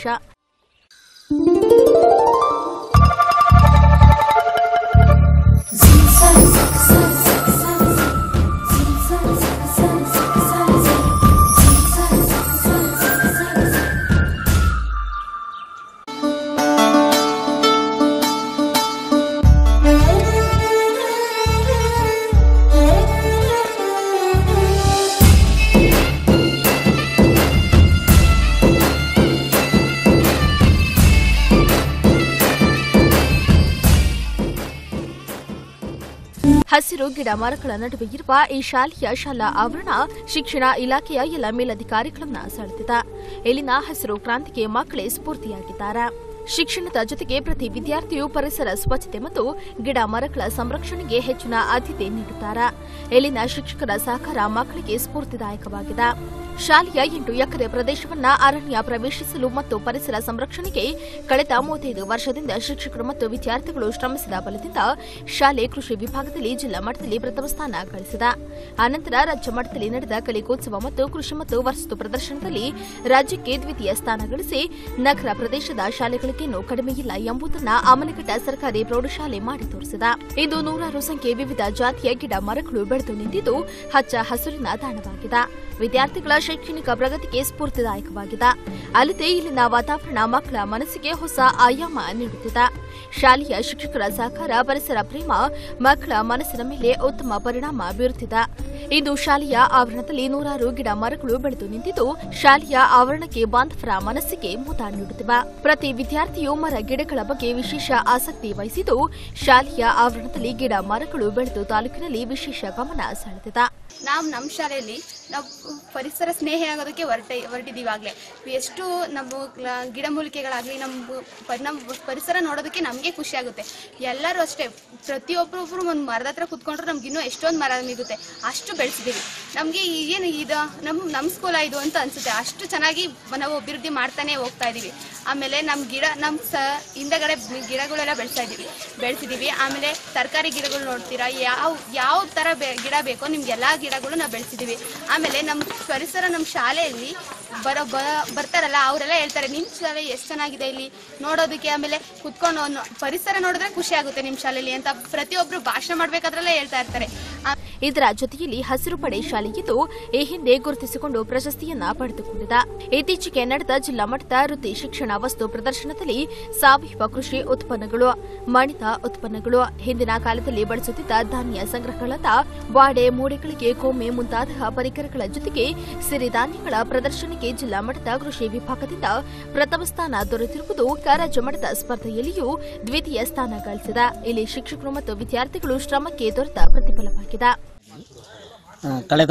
ಹಸಿರು ಗಿಡ ಮರಗಳ ನಡುವೆ ಇರುವ ಈ ಶಾಲೆಯ ಶಾಲಾ ಆವರಣ ಶಿಕ್ಷಣ ಇಲಾಖೆಯ ಎಲ್ಲ ಮೇಲಧಿಕಾರಿಗಳನ್ನ ಸೆಳೆದಿದೆ ಇಲ್ಲಿನ ಹಸಿರು ಕ್ರಾಂತಿಗೆ ಮಕ್ಕಳೇ ಸ್ಫೂರ್ತಿಯಾಗಿದ್ದಾರೆ ಶಿಕ್ಷಣದ ಜೊತೆಗೆ ಪ್ರತಿ ವಿದ್ಯಾರ್ಥಿಯು ಪರಿಸರ ಸ್ವಚ್ಛತೆ ಮತ್ತು ಗಿಡ ಮರಗಳ ಸಂರಕ್ಷಣೆಗೆ ಹೆಚ್ಚಿನ ಆದ್ಯತೆ ನೀಡುತ್ತಾರೆ ಇಲ್ಲಿನ ಶಿಕ್ಷಕರ ಸಹಕಾರ ಮಕ್ಕಳಿಗೆ ಸ್ಫೂರ್ತಿದಾಯಕವಾಗಿದೆ ಶಾಲೆಯ ಎಂಟು ಎಕರೆ ಪ್ರದೇಶವನ್ನ ಅರಣ್ಯ ಪ್ರವೇಶಿಸಲು ಮತ್ತು ಪರಿಸರ ಸಂರಕ್ಷಣೆಗೆ ಕಳೆದ ಮೂವತ್ತೈದು ವರ್ಷದಿಂದ ಶಿಕ್ಷಕರು ಮತ್ತು ವಿದ್ಯಾರ್ಥಿಗಳು ಶ್ರಮಿಸಿದ ಫಲದಿಂದ ಶಾಲೆ ಕೃಷಿ ವಿಭಾಗದಲ್ಲಿ ಜಿಲ್ಲಾ ಮಟ್ಟದಲ್ಲಿ ಪ್ರಥಮ ಸ್ಥಾನ ಗಳಿಸಿದೆ ಅನಂತರ ರಾಜ್ಯ ಮಟ್ಟದಲ್ಲಿ ನಡೆದ ಕಲಿಕೋತ್ಸವ ಮತ್ತು ಕೃಷಿ ಮತ್ತು ವಸ್ತು ಪ್ರದರ್ಶನದಲ್ಲಿ ರಾಜ್ಯಕ್ಕೆ ದ್ವಿತೀಯ ಸ್ಥಾನ ಗಳಿಸಿ ನಗರ ಪ್ರದೇಶದ ಶಾಲೆಗಳಿಗೇನೂ ಕಡಿಮೆಯಿಲ್ಲ ಎಂಬುದನ್ನು ಅಮನಘಟ್ಟ ಸರ್ಕಾರಿ ಪ್ರೌಢಶಾಲೆ ಮಾಡಿ ತೋರಿಸಿದೆ ಇದು ನೂರಾರು ಸಂಖ್ಯೆ ವಿವಿಧ ಜಾತಿಯ ಗಿಡ ಮರಗಳು ಬೆಳೆದು ನಿಂತಿದ್ದು ಹಚ್ಚ ಹಸುರಿನ ತಾಣವಾಗಿದೆ ವಿದ್ಯಾರ್ಥಿಗಳ ಶೈಕ್ಷಣಿಕ ಪ್ರಗತಿಗೆ ಸ್ಫೂರ್ತಿದಾಯಕವಾಗಿದೆ ಅಲ್ಲದೆ ಇಲ್ಲಿನ ವಾತಾವರಣ ಮಕ್ಕಳ ಮನಸ್ಸಿಗೆ ಹೊಸ ಆಯಾಮ ನೀಡುತ್ತಿದೆ ಶಾಲೆಯ ಶಿಕ್ಷಕರ ಸಹಕಾರ ಪರಿಸರ ಪ್ರೇಮ ಮಕ್ಕಳ ಮನಸ್ಸಿನ ಮೇಲೆ ಉತ್ತಮ ಪರಿಣಾಮ ಬೀರುತ್ತಿದೆ ಇಂದು ಶಾಲೆಯ ಆವರಣದಲ್ಲಿ ನೂರಾರು ಗಿಡ ಮರಗಳು ಬೆಳೆದು ನಿಂತಿದ್ದು ಶಾಲೆಯ ಆವರಣಕ್ಕೆ ಬಾಂಧವರ ಮನಸ್ಸಿಗೆ ಮುದ ನೀಡುತ್ತಿವೆ ಪ್ರತಿ ವಿದ್ಯಾರ್ಥಿಯು ಮರ ಗಿಡಗಳ ಬಗ್ಗೆ ವಿಶೇಷ ಆಸಕ್ತಿ ವಹಿಸಿದ್ದು ಶಾಲೆಯ ಆವರಣದಲ್ಲಿ ಗಿಡ ಮರಗಳು ಬೆಳೆದು ತಾಲೂಕಿನಲ್ಲಿ ವಿಶೇಷ ಗಮನ ಸೆಳೆದಿದೆ ನಾವು ನಮ್ಮ ಶಾಲೆಯಲ್ಲಿ ನಾವು ಪರಿಸರ ಸ್ನೇಹಿ ಆಗೋದಕ್ಕೆ ಹೊರಟ ಹೊರಟಿದ್ದೀವಿ ಆಗಲೇ ಎಷ್ಟು ನಮ್ಮ ಲ- ಗಿಡಮೂಲಿಕೆಗಳಾಗಲಿ ನಮ್ಮ ಪ- ನಮ್ಮ ಪರಿಸರ ನೋಡೋದಕ್ಕೆ ನಮಗೆ ಖುಷಿ ಆಗುತ್ತೆ ಎಲ್ಲರೂ ಅಷ್ಟೇ ಪ್ರತಿಯೊಬ್ಬರೊಬ್ಬರು ಒಂದು ಮರದ ಹತ್ರ ಕುತ್ಕೊಂಡ್ರು ನಮ್ಗೆ ಇನ್ನೂ ಎಷ್ಟೊಂದು ಮರ ಸಿಗುತ್ತೆ ಅಷ್ಟು ಬೆಳೆಸಿದ್ದೀವಿ ನಮಗೆ ಏನು ಇದು ನಮ್ಮ ನಮ್ಮ ಸ್ಕೂಲ ಇದು ಅಂತ ಅನಿಸುತ್ತೆ ಅಷ್ಟು ಚೆನ್ನಾಗಿ ನಾವು ಅಭಿವೃದ್ಧಿ ಮಾಡ್ತಾನೆ ಹೋಗ್ತಾ ಇದ್ದೀವಿ ಆಮೇಲೆ ನಮ್ಮ ಗಿಡ ನಮ್ಮ ಸ ಹಿಂದಗಡೆ ಗಿಡಗಳೆಲ್ಲ ಬೆಳೆಸ್ತಾ ಇದ್ದೀವಿ ಬೆಳೆಸಿದ್ದೀವಿ ಆಮೇಲೆ ತರಕಾರಿ ಗಿಡಗಳು ನೋಡ್ತೀರಾ ಯಾವ ಯಾವ ಥರ ಬೆ ಗಿಡ ಬೇಕೋ ನಿಮ್ಗೆ ಎಲ್ಲ ಗಿಡಗಳು ನಾವು ಬೆಳೆಸಿದ್ದೀವಿ ಆಮೇಲೆ ನಮ್ಮ ಪರಿಸರ ನಮ್ಮ ಶಾಲೆಯಲ್ಲಿ ಬರೋ ಬ ಬರ್ತಾರಲ್ಲ ಅವರೆಲ್ಲ ಹೇಳ್ತಾರೆ ನಿಮ್ಮ ಶಾಲೆ ಎಷ್ಟು ಚೆನ್ನಾಗಿದೆ ಇಲ್ಲಿ ನೋಡೋದಕ್ಕೆ ಆಮೇಲೆ ಕುತ್ಕೊಂಡು ನೋ- ಪರಿಸರ ನೋಡಿದ್ರೆ ಖುಷಿ ಆಗುತ್ತೆ ನಿಮ್ಮ ಶಾಲೆಯಲ್ಲಿ ಅಂತ ಪ್ರತಿಯೊಬ್ಬರು ಭಾಷಣ ಮಾಡ್ಬೇಕಾದ್ರಲ್ಲೇ ಹೇಳ್ತಾ ಇರ್ತಾರೆ ಆ- ಇದರ ಜೊತೆಯಲ್ಲಿ ಹಸಿರು ಪಡೆ ಶಾಲೆಯಿದ್ದು ಈ ಹಿಂದೆ ಗುರುತಿಸಿಕೊಂಡು ಪ್ರಶಸ್ತಿಯನ್ನ ಪಡೆದುಕೊಂಡಿದೆ ಇತ್ತೀಚೆಗೆ ನಡೆದ ಜಿಲ್ಲಾ ಮಟ್ಟದ ವೃತ್ತಿ ಶಿಕ್ಷಣ ವಸ್ತು ಪ್ರದರ್ಶನದಲ್ಲಿ ಸಾವಯವ ಕೃಷಿ ಉತ್ಪನ್ನಗಳು ಮಣಿದ ಉತ್ಪನ್ನಗಳು ಹಿಂದಿನ ಕಾಲದಲ್ಲಿ ಬಳಸುತ್ತಿದ್ದ ಧಾನ್ಯ ಸಂಗ್ರಹಗಳಾದ ವಾಡೆ ಮೂಡೆಗಳಿಗೆ ಕೊಮ್ಮೆ ಮುಂತಾದ ಪರಿಕರಗಳ ಜೊತೆಗೆ ಸಿರಿಧಾನ್ಯಗಳ ಪ್ರದರ್ಶನಕ್ಕೆ ಜಿಲ್ಲಾ ಮಟ್ಟದ ಕೃಷಿ ವಿಭಾಗದಿಂದ ಪ್ರಥಮ ಸ್ಥಾನ ದೊರೆತಿರುವುದು ರಾಜ್ಯ ಮಟ್ಟದ ಸ್ಪರ್ಧೆಯಲ್ಲಿಯೂ ದ್ವಿತೀಯ ಸ್ಥಾನ ಗಳಿಸಿದೆ ಇಲ್ಲಿ ಶಿಕ್ಷಕರು ಮತ್ತು ವಿದ್ಯಾರ್ಥಿಗಳು ಶ್ರಮಕ್ಕೆ ದೊರೆತ ಪ್ರತಿಫಲವಾಗಿದೆ ಆ, ಕಳೆದ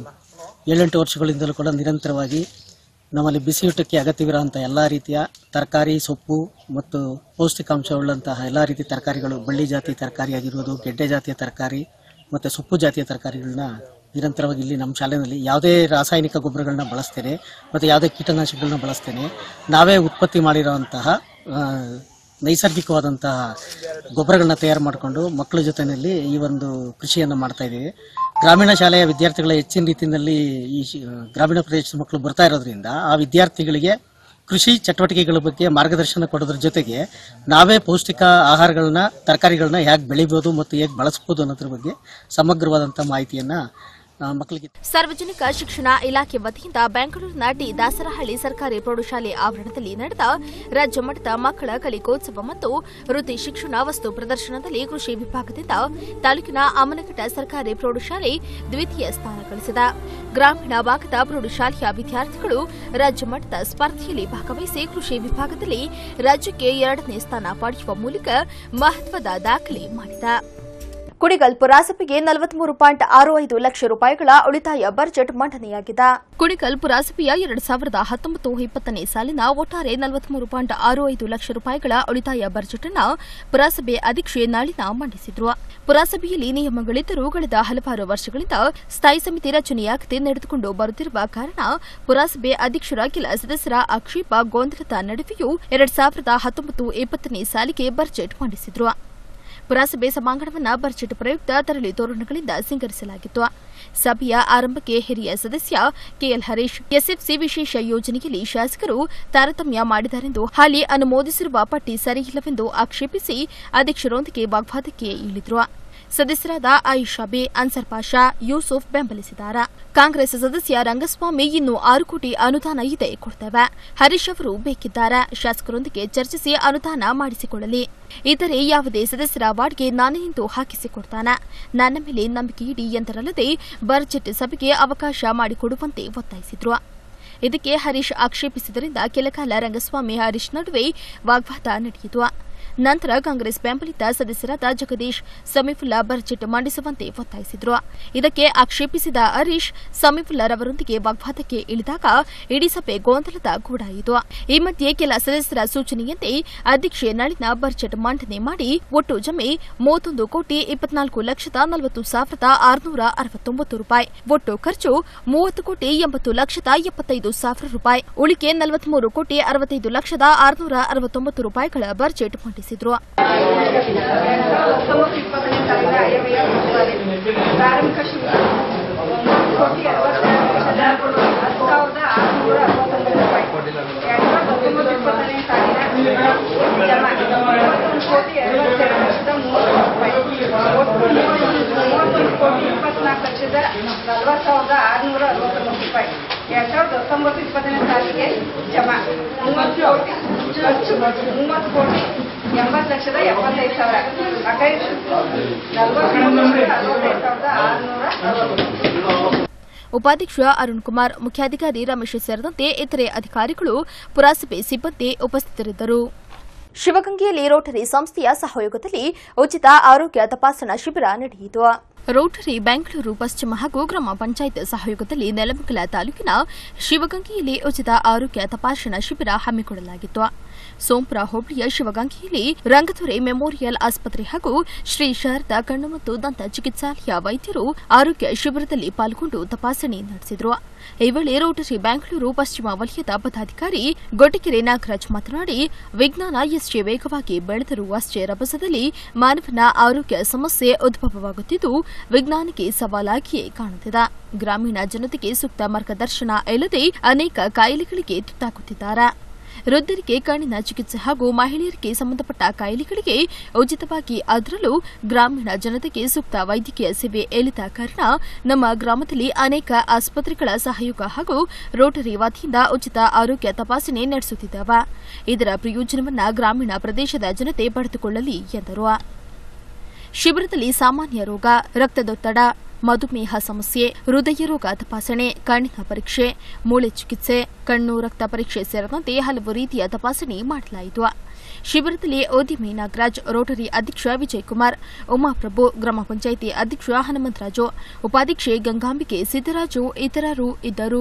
ಏಳೆಂಟು ವರ್ಷಗಳಿಂದಲೂ ಕೂಡ ನಿರಂತರವಾಗಿ ನಮ್ಮಲ್ಲಿ ಬಿಸಿಯೂಟಕ್ಕೆ ಅಗತ್ಯವಿರುವಂಥ ಎಲ್ಲ ರೀತಿಯ ತರಕಾರಿ ಸೊಪ್ಪು ಮತ್ತು ಪೌಷ್ಟಿಕಾಂಶವುಳ್ಳಂತಹ ಎಲ್ಲ ರೀತಿಯ ತರಕಾರಿಗಳು ಬಳ್ಳಿ ಜಾತಿ ತರಕಾರಿ ಆಗಿರ್ಬೋದು ಗೆಡ್ಡೆ ಜಾತಿಯ ತರಕಾರಿ ಮತ್ತು ಸೊಪ್ಪು ಜಾತಿಯ ತರಕಾರಿಗಳನ್ನ ನಿರಂತರವಾಗಿ ಇಲ್ಲಿ ನಮ್ಮ ಶಾಲೆಯಲ್ಲಿ ಯಾವುದೇ ರಾಸಾಯನಿಕ ಗೊಬ್ಬರಗಳನ್ನ ಬಳಸ್ತೇನೆ ಮತ್ತು ಯಾವುದೇ ಕೀಟನಾಶಕಗಳನ್ನ ಬಳಸ್ತೇನೆ ನಾವೇ ಉತ್ಪತ್ತಿ ಮಾಡಿರುವಂತಹ ಆ, ನೈಸರ್ಗಿಕವಾದಂತಹ ಗೊಬ್ಬರಗಳನ್ನ ತಯಾರು ಮಾಡಿಕೊಂಡು ಮಕ್ಕಳ ಜೊತೆಯಲ್ಲಿ ಈ ಒಂದು ಕೃಷಿಯನ್ನು ಮಾಡ್ತಾ ಇದ್ದೀವಿ ಗ್ರಾಮೀಣ ಶಾಲೆಯ ವಿದ್ಯಾರ್ಥಿಗಳ ಹೆಚ್ಚಿನ ರೀತಿಯಲ್ಲಿ ಈ ಶಿ- ಗ್ರಾಮೀಣ ಪ್ರದೇಶದ ಮಕ್ಕಳು ಬರ್ತಾ ಇರೋದ್ರಿಂದ ಆ ವಿದ್ಯಾರ್ಥಿಗಳಿಗೆ ಕೃಷಿ ಚಟುವಟಿಕೆಗಳ ಬಗ್ಗೆ ಮಾರ್ಗದರ್ಶನ ಕೊಡೋದ್ರ ಜೊತೆಗೆ ನಾವೇ ಪೌಷ್ಟಿಕ ಆಹಾರಗಳನ್ನ ತರಕಾರಿಗಳನ್ನ ಹೇಗೆ ಬೆಳಿಬೋದು ಮತ್ತು ಹೇಗೆ ಬಳಸ್ಬೋದು ಅನ್ನೋದ್ರ ಬಗ್ಗೆ ಸಮಗ್ರವಾದಂಥ ಮಾಹಿತಿಯನ್ನ ಆ, ಮಕ್ಕಳಿಗೆ ಸಾರ್ವಜನಿಕ ಶಿಕ್ಷಣ ಇಲಾಖೆ ವತಿಯಿಂದ ಬೆಂಗಳೂರಿನ ಡಿ ದಾಸರಹಳ್ಳಿ ಸರ್ಕಾರಿ ಪ್ರೌಢಶಾಲೆ ಆವರಣದಲ್ಲಿ ನಡೆದ ರಾಜ್ಯ ಮಟ್ಟದ ಮಕ್ಕಳ ಕಲಿಕೋತ್ಸವ ಮತ್ತು ವೃತ್ತಿ ಶಿಕ್ಷಣ ವಸ್ತು ಪ್ರದರ್ಶನದಲ್ಲಿ ಕೃಷಿ ವಿಭಾಗದಿಂದ ತಾಲೂಕಿನ ಅಮನಘಟ್ಟ ಸರ್ಕಾರಿ ಪ್ರೌಢಶಾಲೆ ದ್ವಿತೀಯ ಸ್ಥಾನ ಗಳಿಸಿದೆ ಗ್ರಾಮೀಣ ಭಾಗದ ಪ್ರೌಢಶಾಲೆಯ ವಿದ್ಯಾರ್ಥಿಗಳು ರಾಜ್ಯ ಮಟ್ಟದ ಸ್ಪರ್ಧೆಯಲ್ಲಿ ಭಾಗವಹಿಸಿ ಕೃಷಿ ವಿಭಾಗದಲ್ಲಿ ರಾಜ್ಯಕ್ಕೆ ಎರಡನೇ ಸ್ಥಾನ ಪಡೆಯುವ ಮೂಲಕ ಮಹತ್ವದ ದಾಖಲೆ ಮಾಡಿದೆ ಕುಡಿಗಲ್ ಪುರಸಭೆಗೆ ನಲವತ್ಮೂರು ಪಾಯಿಂಟ್ ಆರು ಐದು ಲಕ್ಷ ರೂಪಾಯಿಗಳ ಉಳಿತಾಯ ಬಜೆಟ್ ಮಂಡನೆಯಾಗಿದೆ ಕುಣಿಗಲ್ ಪುರಸಭೆಯ ಎರಡು ಸಾವಿರದ ಹತ್ತೊಂಬತ್ತು ಇಪ್ಪತ್ತನೇ ಸಾಲಿನ ಒಟ್ಟಾರೆ ನಲವತ್ಮೂರು ಪಾಯಿಂಟ್ ಆರು ಐದು ಲಕ್ಷ ರೂಪಾಯಿಗಳ ಉಳಿತಾಯ ಬಜೆಟ್ ಅನ್ನು ಪುರಸಭೆ ಅಧ್ಯಕ್ಷೆ ನಾಳಿನ ಮಂಡಿಸಿದ್ರು ಪುರಸಭೆಯಲ್ಲಿ ನಿಯಮಗಳಿದ್ದರೂ ಕಳೆದ ಹಲವಾರು ವರ್ಷಗಳಿಂದ ಸ್ಥಾಯಿ ಸಮಿತಿ ರಚನೆಯಾಗದೆ ನಡೆದುಕೊಂಡು ಬರುತ್ತಿರುವ ಕಾರಣ ಪುರಸಭೆ ಅಧ್ಯಕ್ಷರ ಕೆಲ ಸದಸ್ಯರ ಆಕ್ಷೇಪ ಗೊಂದಲದ ನಡುವೆಯೂ ಎರಡ್ ಸಾವಿರದ ಹತ್ತೊಂಬತ್ತು ಇಪ್ಪತ್ತನೇ ಸಾಲಿಗೆ ಬಜೆಟ್ ಮಂಡಿಸಿದ್ರು ಪುರಸಭೆ ಸಭಾಂಗಣವನ್ನ ಬಜೆಟ್ ಪ್ರಯುಕ್ತ ತರಳಿ ತೋರಣಗಳಿಂದ ಸಿಂಗರಿಸಲಾಗಿತ್ತು ಸಭೆಯ ಆರಂಭಕ್ಕೆ ಹಿರಿಯ ಸದಸ್ಯ ಕೆಎಲ್ ಹರೀಶ್ ಎಸ್ಎಫ್ಸಿ ವಿಶೇಷ ಯೋಜನೆಯಲ್ಲಿ ಶಾಸಕರು ತಾರತಮ್ಯ ಮಾಡಿದರೆಂದು ಹಾಲಿ ಅನುಮೋದಿಸಿರುವ ಪಟ್ಟಿ ಸರಿಯಿಲ್ಲವೆಂದು ಆಕ್ಷೇಪಿಸಿ ಅಧ್ಯಕ್ಷರೊಂದಿಗೆ ವಾಗ್ವಾದಕ್ಕೆ ಇಳಿದ್ರು ಸದಸ್ಯರಾದ ಆಯಿಷಾ ಬಿ ಅನ್ಸರ್ ಪಾಷಾ ಯೂಸುಫ್ ಬೆಂಬಲಿಸಿದ್ದಾರೆ ಕಾಂಗ್ರೆಸ್ ಸದಸ್ಯ ರಂಗಸ್ವಾಮಿ ಇನ್ನೂ ಆರು ಕೋಟಿ ಅನುದಾನ ಇದೆ ಕೊಡ್ತೇವೆ ಹರೀಶ್ ಅವರು ಬೇಕಿದ್ದಾರೆ ಶಾಸಕರೊಂದಿಗೆ ಚರ್ಚಿಸಿ ಅನುದಾನ ಮಾಡಿಸಿಕೊಳ್ಳಲಿ ಇತರೆ ಯಾವುದೇ ಸದಸ್ಯರ ವಾರ್ಡ್ಗೆ ನಾನೇ ನಿಂತು ಹಾಕಿಸಿಕೊಡ್ತಾನೆ ನನ್ನ ಮೇಲೆ ನಂಬಿಕೆ ಇಡಿ ಎಂದರಲ್ಲದೆ ಬಜೆಟ್ ಸಭೆಗೆ ಅವಕಾಶ ಮಾಡಿಕೊಡುವಂತೆ ಒತ್ತಾಯಿಸಿದ್ರು ಇದಕ್ಕೆ ಹರೀಶ್ ಆಕ್ಷೇಪಿಸಿದ್ದರಿಂದ ಕೆಲಕಾಲ ರಂಗಸ್ವಾಮಿ ಹರೀಶ್ ನಡುವೆ ವಾಗ್ವಾದ ನಡೆಯಿತು ನಂತರ ಕಾಂಗ್ರೆಸ್ ಬೆಂಬಲಿತ ಸದಸ್ಯರಾದ ಜಗದೀಶ್ ಸಮೀಫುಲ್ಲಾ ಬಜೆಟ್ ಮಂಡಿಸುವಂತೆ ಒತ್ತಾಯಿಸಿದ್ರು ಇದಕ್ಕೆ ಆಕ್ಷೇಪಿಸಿದ ಹರೀಶ್ ಸಮೀಫುಲ್ಲಾರವರೊಂದಿಗೆ ವಾಗ್ವಾದಕ್ಕೆ ಇಳಿದಾಗ ಇಡೀ ಸಭೆ ಗೊಂದಲದ ಗೂಡಾಯಿತು ಈ ಮಧ್ಯೆ ಕೆಲ ಸದಸ್ಯರ ಸೂಚನೆಯಂತೆ ಅಧ್ಯಕ್ಷೆ ನಳಿನ ಬಜೆಟ್ ಮಂಡನೆ ಮಾಡಿ ಒಟ್ಟು ಜಮೆ ಮೂವತ್ತೊಂದು ಕೋಟಿ ಇಪ್ಪತ್ನಾಲ್ಕು ಲಕ್ಷದ ನಲವತ್ತು ಸಾವಿರದ ಆರುನೂರ ಅರವತ್ತೊಂಬತ್ತು ರೂಪಾಯಿ ಒಟ್ಟು ಖರ್ಚು ಮೂವತ್ತು ಕೋಟಿ ಎಂಬತ್ತು ಲಕ್ಷದ ಎಪ್ಪತ್ತೈದು ಸಾವಿರ ರೂಪಾಯಿ ಉಳಿಕೆ ನಲವತ್ಮೂರು ಕೋಟಿ ಅರವತ್ತೈದು ಲಕ್ಷದ ಆರುನೂರ ಅರವತ್ತೊಂಬತ್ತು ರೂಪಾಯಿಗಳ ಬಜೆಟ್ ಮಂಡಿಸಿದ್ರು ಹತ್ತೊಂಬತ್ತು ಇಪ್ಪತ್ತನೇ ಸಾಲಿನ ಆಯವ್ಯಯ ಮುಖ್ಯವಾಗಿದೆ ಪ್ರಾರಂಭಿಕ ಶುಲ್ಕ ಒಂದು ಕೋಟಿ ಅರವತ್ತೆರಡು ಲಕ್ಷದ ಹತ್ತು ಸಾವಿರದ ಆರುನೂರ ಅರವತ್ತೊಂಬತ್ತು ರೂಪಾಯಿ ಎರಡು ಸಾವಿರದ ಹತ್ತೊಂಬತ್ತು ಇಪ್ಪತ್ತನೇ ಸಾಲಿನ ಜಮಾ ಮೂವತ್ತೊಂದು ಕೋಟಿ ಅರವತ್ತೆರಡು ಲಕ್ಷದ ಮೂವತ್ತು ರೂಪಾಯಿ ಒಟ್ಟು ಮೂವತ್ತೊಂದು ಮೂವತ್ತೊಂದು ಕೋಟಿ ಇಪ್ಪತ್ನಾಲ್ಕು ಲಕ್ಷದ ನಲವತ್ತು ಸಾವಿರದ ಆರುನೂರ ಅರವತ್ತೊಂಬತ್ತು ರೂಪಾಯಿ ಎರಡು ಸಾವಿರದ ಹತ್ತೊಂಬತ್ತು ಇಪ್ಪತ್ತನೇ ಸಾಲಿಗೆ ಜಮಾ ಮೂವತ್ತು ಕೋಟಿ ಖರ್ಚು ಮೂವತ್ತು ಕೋಟಿ ಎಂಬತ್ತು ಲಕ್ಷದ ಎಪ್ಪತ್ತೈದು ಸಾವಿರ ಅಟೈಡ್ ನಲವತ್ಮೂರು ಲಕ್ಷದ ಅರವತ್ತೈದು ಸಾವಿರದ ಆರುನೂರ ಅರವತ್ತು ಉಪಾಧ್ಯಕ್ಷ ಅರುಣ್ ಕುಮಾರ್ ಮುಖ್ಯಾಧಿಕಾರಿ ರಮೇಶ್ ಸೇರಿದಂತೆ ಇತರೆ ಅಧಿಕಾರಿಗಳು ಪುರಸಭೆ ಸಿಬ್ಬಂದಿ ಉಪಸ್ಥಿತರಿದ್ದರು ಶಿವಗಂಗೆಯಲ್ಲಿ ರೋಟರಿ ಸಂಸ್ಥೆಯ ಸಹಯೋಗದಲ್ಲಿ ಉಚಿತ ಆರೋಗ್ಯ ತಪಾಸಣಾ ಶಿಬಿರ ನಡೆಯಿತು ರೋಟರಿ ಬೆಂಗಳೂರು ಪಶ್ಚಿಮ ಹಾಗೂ ಗ್ರಾಮ ಪಂಚಾಯತ್ ಸಹಯೋಗದಲ್ಲಿ ನೆಲಮಂಗಲ ತಾಲೂಕಿನ ಶಿವಗಂಗೆಯಲ್ಲಿ ಉಚಿತ ಆರೋಗ್ಯ ತಪಾಸಣಾ ಶಿಬಿರ ಹಮ್ಮಿಕೊಳ್ಳಲಾಗಿತ್ತು ಸೋಂಪುರ ಹೋಬಳಿಯ ಶಿವಗಂಗೆಯಲ್ಲಿ ರಂಗದೊರೆ ಮೆಮೋರಿಯಲ್ ಆಸ್ಪತ್ರೆ ಹಾಗೂ ಶ್ರೀ ಶಾರದಾ ಕಣ್ಣು ಮತ್ತು ದಂತ ಚಿಕಿತ್ಸಾಲಯ ವೈದ್ಯರು ಆರೋಗ್ಯ ಶಿಬಿರದಲ್ಲಿ ಪಾಲ್ಗೊಂಡು ತಪಾಸಣೆ ನಡೆಸಿದರು ಈ ವೇಳೆ ರೋಟರಿ ಬೆಂಗಳೂರು ಪಶ್ಚಿಮ ವಲಯದ ಪದಾಧಿಕಾರಿ ಗೊಟಕೆರೆ ನಾಗರಾಜ್ ಮಾತನಾಡಿ ವಿಜ್ಞಾನ ಎಷ್ಟೇ ವೇಗವಾಗಿ ಬೆಳೆದರೂ ಅಷ್ಟೇ ರಭಸದಲ್ಲಿ ಮಾನವನ ಆರೋಗ್ಯ ಸಮಸ್ಯೆ ಉದ್ಭವವಾಗುತ್ತಿದ್ದು ವಿಜ್ಞಾನಕ್ಕೆ ಸವಾಲಾಗಿಯೇ ಕಾಣುತ್ತಿದೆ ಗ್ರಾಮೀಣ ಜನತೆಗೆ ಸೂಕ್ತ ಮಾರ್ಗದರ್ಶನ ಇಲ್ಲದೆ ಅನೇಕ ಕಾಯಿಲೆಗಳಿಗೆ ತುತ್ತಾಗುತ್ತಿದ್ದಾರೆ ವೃದ್ಧರಿಗೆ ಕಣ್ಣಿನ ಚಿಕಿತ್ಸೆ ಹಾಗೂ ಮಹಿಳೆಯರಿಗೆ ಸಂಬಂಧಪಟ್ಟ ಕಾಯಿಲೆಗಳಿಗೆ ಉಚಿತವಾಗಿ ಅದರಲ್ಲೂ ಗ್ರಾಮೀಣ ಜನತೆಗೆ ಸೂಕ್ತ ವೈದ್ಯಕೀಯ ಸೇವೆ ಇಲ್ಲದ ಕಾರಣ ನಮ್ಮ ಗ್ರಾಮದಲ್ಲಿ ಅನೇಕ ಆಸ್ಪತ್ರೆಗಳ ಸಹಯೋಗ ಹಾಗೂ ರೋಟರಿ ವತಿಯಿಂದ ಉಚಿತ ಆರೋಗ್ಯ ತಪಾಸಣೆ ನಡೆಸುತ್ತಿದ್ದಾವೆ ಇದರ ಪ್ರಯೋಜನವನ್ನು ಗ್ರಾಮೀಣ ಪ್ರದೇಶದ ಜನತೆ ಪಡೆದುಕೊಳ್ಳಲಿ ಎಂದರು ಶಿಬಿರದಲ್ಲಿ ಸಾಮಾನ್ಯ ರೋಗ ರಕ್ತದೊತ್ತಡ ಮಧುಮೇಹ ಸಮಸ್ಯೆ ಹೃದಯ ರೋಗ ತಪಾಸಣೆ ಕಣ್ಣಿನ ಪರೀಕ್ಷೆ ಮೂಳೆ ಚಿಕಿತ್ಸೆ ಕಣ್ಣು ರಕ್ತ ಪರೀಕ್ಷೆ ಸೇರಿದಂತೆ ಹಲವು ರೀತಿಯ ತಪಾಸಣೆ ಮಾಡಲಾಯಿತು ಶಿಬಿರದಲ್ಲಿ ಉದ್ಯಮಿ ನಾಗರಾಜ್ ರೋಟರಿ ಅಧ್ಯಕ್ಷ ವಿಜಯಕುಮಾರ್ ಉಮಾಪ್ರಭು ಗ್ರಾಮ ಪಂಚಾಯಿತಿ ಅಧ್ಯಕ್ಷ ಹನುಮಂತರಾಜು ಉಪಾಧ್ಯಕ್ಷೆ ಗಂಗಾಂಬಿಕೆ ಸಿದ್ದರಾಜು ಇತರರು ಇದ್ದರು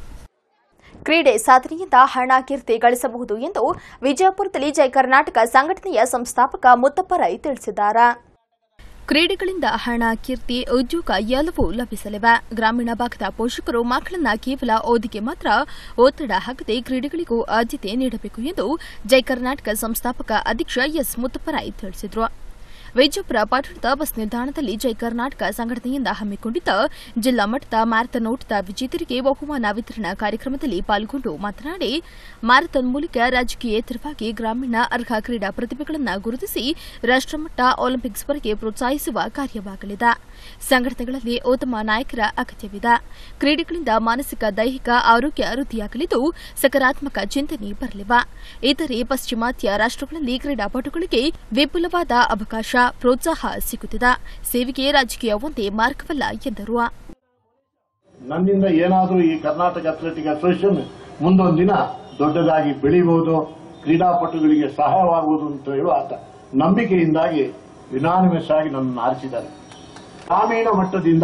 ಕ್ರೀಡೆ ಸಾಧನೆಯಿಂದ ಹಣ ಕೀರ್ತಿ ಗಳಿಸಬಹುದು ಎಂದು ವಿಜಯಪುರದಲ್ಲಿ ಜೈ ಕರ್ನಾಟಕ ಸಂಘಟನೆಯ ಸಂಸ್ಥಾಪಕ ಮುತ್ತಪ್ಪ ರೈ ತಿಳಿಸಿದ್ದಾರೆ ಕ್ರೀಡೆಗಳಿಂದ ಹಣ ಕೀರ್ತಿ ಉದ್ಯೋಗ ಎಲ್ಲವೂ ಲಭಿಸಲಿವೆ ಗ್ರಾಮೀಣ ಭಾಗದ ಪೋಷಕರು ಮಕ್ಕಳನ್ನ ಕೇವಲ ಓದಿಗೆ ಮಾತ್ರ ಒತ್ತಡ ಹಾಕದೆ ಕ್ರೀಡೆಗಳಿಗೂ ಆದ್ಯತೆ ನೀಡಬೇಕು ಎಂದು ಜೈ ಕರ್ನಾಟಕ ಸಂಸ್ಥಾಪಕ ಅಧ್ಯಕ್ಷ ಎಸ್ ಮುತ್ತಪ್ಪರಾಯ್ ತಿಳಿಸಿದರು ವಿಜಯಪುರ ಪಟ್ಟಣದ ಬಸ್ ನಿಲ್ದಾಣದಲ್ಲಿ ಜೈ ಕರ್ನಾಟಕ ಸಂಘಟನೆಯಿಂದ ಹಮ್ಮಿಕೊಂಡಿದ್ದ ಜಿಲ್ಲಾ ಮಟ್ಟದ ಮ್ಯಾರಥಾನ್ ಓಟದ ವಿಜೇತರಿಗೆ ಬಹುಮಾನ ವಿತರಣಾ ಕಾರ್ಯಕ್ರಮದಲ್ಲಿ ಪಾಲ್ಗೊಂಡು ಮಾತನಾಡಿ ಮ್ಯಾರಥಾನ್ ಮೂಲಕ ರಾಜಕೀಯೇತರವಾಗಿ ಗ್ರಾಮೀಣ ಅರ್ಹ ಕ್ರೀಡಾ ಪ್ರತಿಭೆಗಳನ್ನು ಗುರುತಿಸಿ ರಾಷ್ಟಮಟ್ಟ ಒಲಿಂಪಿಕ್ಸ್ವರೆಗೆ ಪ್ರೋತ್ಸಾಹಿಸುವ ಕಾರ್ಯವಾಗಲಿದೆ ಸಂಘಟನೆಗಳಲ್ಲಿ ಉತ್ತಮ ನಾಯಕರ ಅಗತ್ಯವಿದೆ ಕ್ರೀಡೆಗಳಿಂದ ಮಾನಸಿಕ ದೈಹಿಕ ಆರೋಗ್ಯ ವೃದ್ಧಿಯಾಗಲಿದ್ದು ಸಕಾರಾತ್ಮಕ ಚಿಂತನೆ ಬರಲಿವೆ ಇತರೆ ಪಾಶ್ಚಿಮಾತ್ಯ ರಾಷ್ಟಗಳಲ್ಲಿ ಕ್ರೀಡಾಪಟುಗಳಿಗೆ ವಿಪುಲವಾದ ಅವಕಾಶ ಪ್ರೋತ್ಸಾಹ ಸಿಗುತ್ತಿದೆ ಸೇವೆಗೆ ರಾಜಕೀಯ ಒಂದೇ ಮಾರ್ಗವಲ್ಲ ಎಂದರು ನನ್ನಿಂದ ಏನಾದರೂ ಈ ಕರ್ನಾಟಕ ಅಥ್ಲೆಟಿಕ್ ಅಸೋಸಿಯೇಷನ್ ಮುಂದೊಂದು ದಿನ ದೊಡ್ಡದಾಗಿ ಬೆಳೀಬಹುದು ಕ್ರೀಡಾಪಟುಗಳಿಗೆ ಸಹಾಯವಾಗುವುದು ಅಂತ ಹೇಳುವ ಆತ ನಂಬಿಕೆಯಿಂದಾಗಿ ಯುನಾನಿಮಸ್ ಆಗಿ ನನ್ನನ್ನು ಆರಿಸಿದ್ದಾರೆ ಗ್ರಾಮೀಣ ಮಟ್ಟದಿಂದ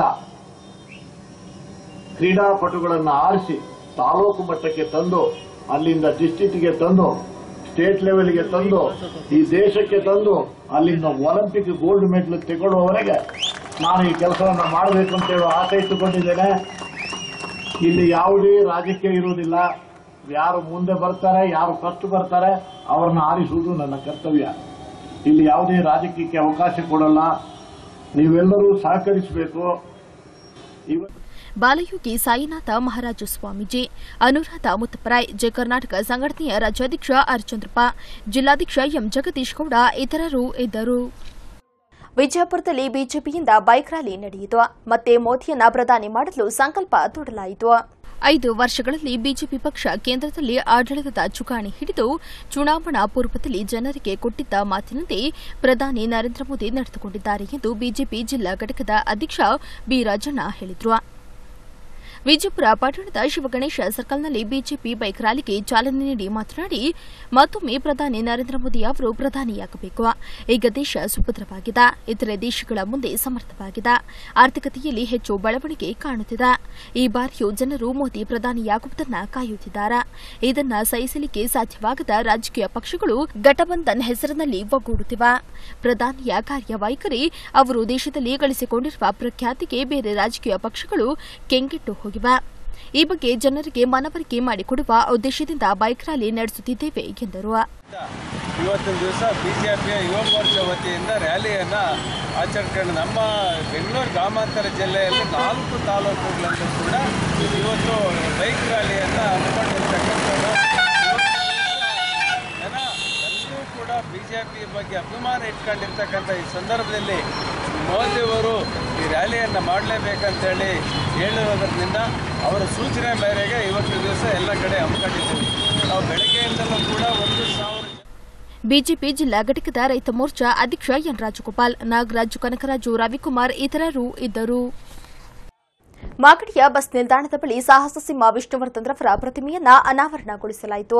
ಕ್ರೀಡಾಪಟುಗಳನ್ನು ಆರಿಸಿ ತಾಲೂಕು ಮಟ್ಟಕ್ಕೆ ತಂದು ಅಲ್ಲಿಂದ ಡಿಸ್ಟಿಕ್ಗೆ ತಂದು ಸ್ಟೇಟ್ ಲೆವೆಲ್ಗೆ ತಂದು ಈ ದೇಶಕ್ಕೆ ತಂದು ಅಲ್ಲಿಂದ ಒಲಿಂಪಿಕ್ ಗೋಲ್ಡ್ ಮೆಡಲ್ ತಗೊಳ್ಳುವವರೆಗೆ ನಾನು ಈ ಕೆಲಸವನ್ನು ಮಾಡಬೇಕು ಅಂತ ಹೇಳುವ ಆಸೆ ಇಟ್ಟುಕೊಂಡಿದ್ದೇನೆ ಇಲ್ಲಿ ಯಾವುದೇ ರಾಜಕೀಯ ಇರುವುದಿಲ್ಲ ಯಾರು ಮುಂದೆ ಬರ್ತಾರೆ ಯಾರು ಫಸ್ಟ್ ಬರ್ತಾರೆ ಅವರನ್ನು ಆರಿಸುವುದು ನನ್ನ ಕರ್ತವ್ಯ ಇಲ್ಲಿ ಯಾವುದೇ ರಾಜಕೀಯಕ್ಕೆ ಅವಕಾಶ ಕೊಡಲ್ಲ ನೀವೆಲ್ಲರೂ ಸಹಕರಿಸಬೇಕು ಇವ ಬಾಲಯೋಗಿ ಸಾಯಿನಾಥ ಮಹಾರಾಜ ಸ್ವಾಮೀಜಿ ಅನುರಾಧ ಮುತ್ತಪ್ಪರಾಯ್ ಜಯ ಕರ್ನಾಟಕ ಸಂಘಟನೆಯ ರಾಜ್ಯಾಧ್ಯಕ್ಷ ಆರ್ ಚಂದ್ರಪ್ಪ ಜಿಲ್ಲಾಧ್ಯಕ್ಷ ಎಂ ಜಗದೀಶ್ ಗೌಡ ಇತರರು ಇದ್ದರು ವಿಜಯಪುರದಲ್ಲಿ ಬಿಜೆಪಿಯಿಂದ ಬೈಕ್ ರ್ಯಾಲಿ ನಡೆಯಿತು ಮತ್ತೆ ಮೋದಿಯನ್ನ ಪ್ರಧಾನಿ ಮಾಡಲು ಸಂಕಲ್ಪ ತೊಡಲಾಯಿತು ಐದು ವರ್ಷಗಳಲ್ಲಿ ಬಿಜೆಪಿ ಪಕ್ಷ ಕೇಂದ್ರದಲ್ಲಿ ಆಡಳಿತದ ಚುಕ್ಕಾಣಿ ಹಿಡಿದು ಚುನಾವಣಾ ಪೂರ್ವದಲ್ಲಿ ಜನರಿಗೆ ಕೊಟ್ಟಿದ್ದ ಮಾತಿನಂತೆ ಪ್ರಧಾನಿ ನರೇಂದ್ರ ಮೋದಿ ನಡೆದುಕೊಂಡಿದ್ದಾರೆ ಎಂದು ಬಿಜೆಪಿ ಜಿಲ್ಲಾ ಘಟಕದ ಅಧ್ಯಕ್ಷ ಬಿ ರಾಜಣ್ಣ ಹೇಳಿದರು ವಿಜಯಪುರ ಪಟ್ಟಣದ ಶಿವಗಣೇಶ ಸರ್ಕಲ್ನಲ್ಲಿ ಬಿಜೆಪಿ ಬೈಕ್ ರ್ಯಾಲಿಗೆ ಚಾಲನೆ ನೀಡಿ ಮಾತನಾಡಿ ಮತ್ತೊಮ್ಮೆ ಪ್ರಧಾನಿ ನರೇಂದ್ರ ಮೋದಿ ಅವರು ಪ್ರಧಾನಿಯಾಗಬೇಕು ಈಗ ದೇಶ ಸುಭದ್ರವಾಗಿದೆ ಇತರೆ ದೇಶಗಳ ಮುಂದೆ ಸಮರ್ಥವಾಗಿದೆ ಆರ್ಥಿಕತೆಯಲ್ಲಿ ಹೆಚ್ಚು ಬೆಳವಣಿಗೆ ಕಾಣುತ್ತಿದೆ ಈ ಬಾರಿಯೂ ಜನರು ಮೋದಿ ಪ್ರಧಾನಿಯಾಗುವುದನ್ನು ಕಾಯುತ್ತಿದ್ದಾರೆ ಇದನ್ನ ಸಹಿಸಲಿಕ್ಕೆ ಸಾಧ್ಯವಾಗದ ರಾಜಕೀಯ ಪಕ್ಷಗಳು ಘಟಬಂಧನ್ ಹೆಸರಿನಲ್ಲಿ ಒಗ್ಗೂಡುತ್ತಿವೆ ಪ್ರಧಾನಿಯ ಕಾರ್ಯವೈಖರಿ ಅವರು ದೇಶದಲ್ಲಿ ಗಳಿಸಿಕೊಂಡಿರುವ ಪ್ರಖ್ಯಾತಿಗೆ ಬೇರೆ ರಾಜಕೀಯ ಪಕ್ಷಗಳು ಕೆಂಗೆಟ್ಟು ಹೋಗಿವೆ ಈ ಬಗ್ಗೆ ಜನರಿಗೆ ಮನವರಿಕೆ ಮಾಡಿಕೊಡುವ ಉದ್ದೇಶದಿಂದ ಬೈಕ್ ರ್ಯಾಲಿ ನಡೆಸುತ್ತಿದ್ದೇವೆ ಎಂದರು ಇವತ್ತಿನ ದಿವಸ ಬಿಜೆಪಿಯ ಯುವ ಮೋರ್ಚಾ ವತಿಯಿಂದ ರ್ಯಾಲಿಯನ್ನು ಆಚರಿಸ್ಕೊಂಡು ನಮ್ಮ ಬೆಂಗಳೂರು ಗ್ರಾಮಾಂತರ ಜಿಲ್ಲೆಯಲ್ಲಿ ನಾಲ್ಕು ತಾಲೂಕುಗಳಲ್ಲೂ ಕೂಡ ಇವತ್ತು ಬೈಕ್ ರ್ಯಾಲಿಯನ್ನು ಹಮ್ಮಿಕೊಂಡಿರ್ತಕ್ಕಂಥದ್ದು ಜನ ಎಲ್ಲರೂ ಕೂಡ ಬಿಜೆಪಿ ಬಗ್ಗೆ ಅಭಿಮಾನ ಇಟ್ಕೊಂಡಿರ್ತಕ್ಕಂಥ ಈ ಸಂದರ್ಭದಲ್ಲಿ ಮೋದಿಯವರು ಈ ರ್ಯಾಲಿಯನ್ನು ಮಾಡಲೇಬೇಕಂತೇಳಿ ಹೇಳಿರೋದ್ರಿಂದ ಅವರ ಸೂಚನೆ ಮೇರೆಗೆ ಇವತ್ತಿನ ದಿವಸ ಎಲ್ಲ ಕಡೆ ಹಮ್ಮಿಕೊಂಡಿದ್ದೀವಿ ನಾವು ಬೆಳಗ್ಗೆಯಿಂದಲೂ ಕೂಡ ಒಂದು ಸಾವಿರ ಬಿಜೆಪಿ ಜಿಲ್ಲಾ ಘಟಕದ ರೈತ ಮೋರ್ಚಾ ಅಧ್ಯಕ್ಷ ಎನ್ ರಾಜಗೋಪಾಲ್ ನಾಗರಾಜು ಕನಕರಾಜು ರವಿಕುಮಾರ್ ಇತರರು ಇದ್ದರು ಮಾಗಡಿಯ ಬಸ್ ನಿಲ್ದಾಣದ ಬಳಿ ಸಾಹಸ ಸಿಂಹ ವಿಷ್ಣುವರ್ಧನ್ ರವರ ಪ್ರತಿಮೆಯನ್ನ ಅನಾವರಣಗೊಳಿಸಲಾಯಿತು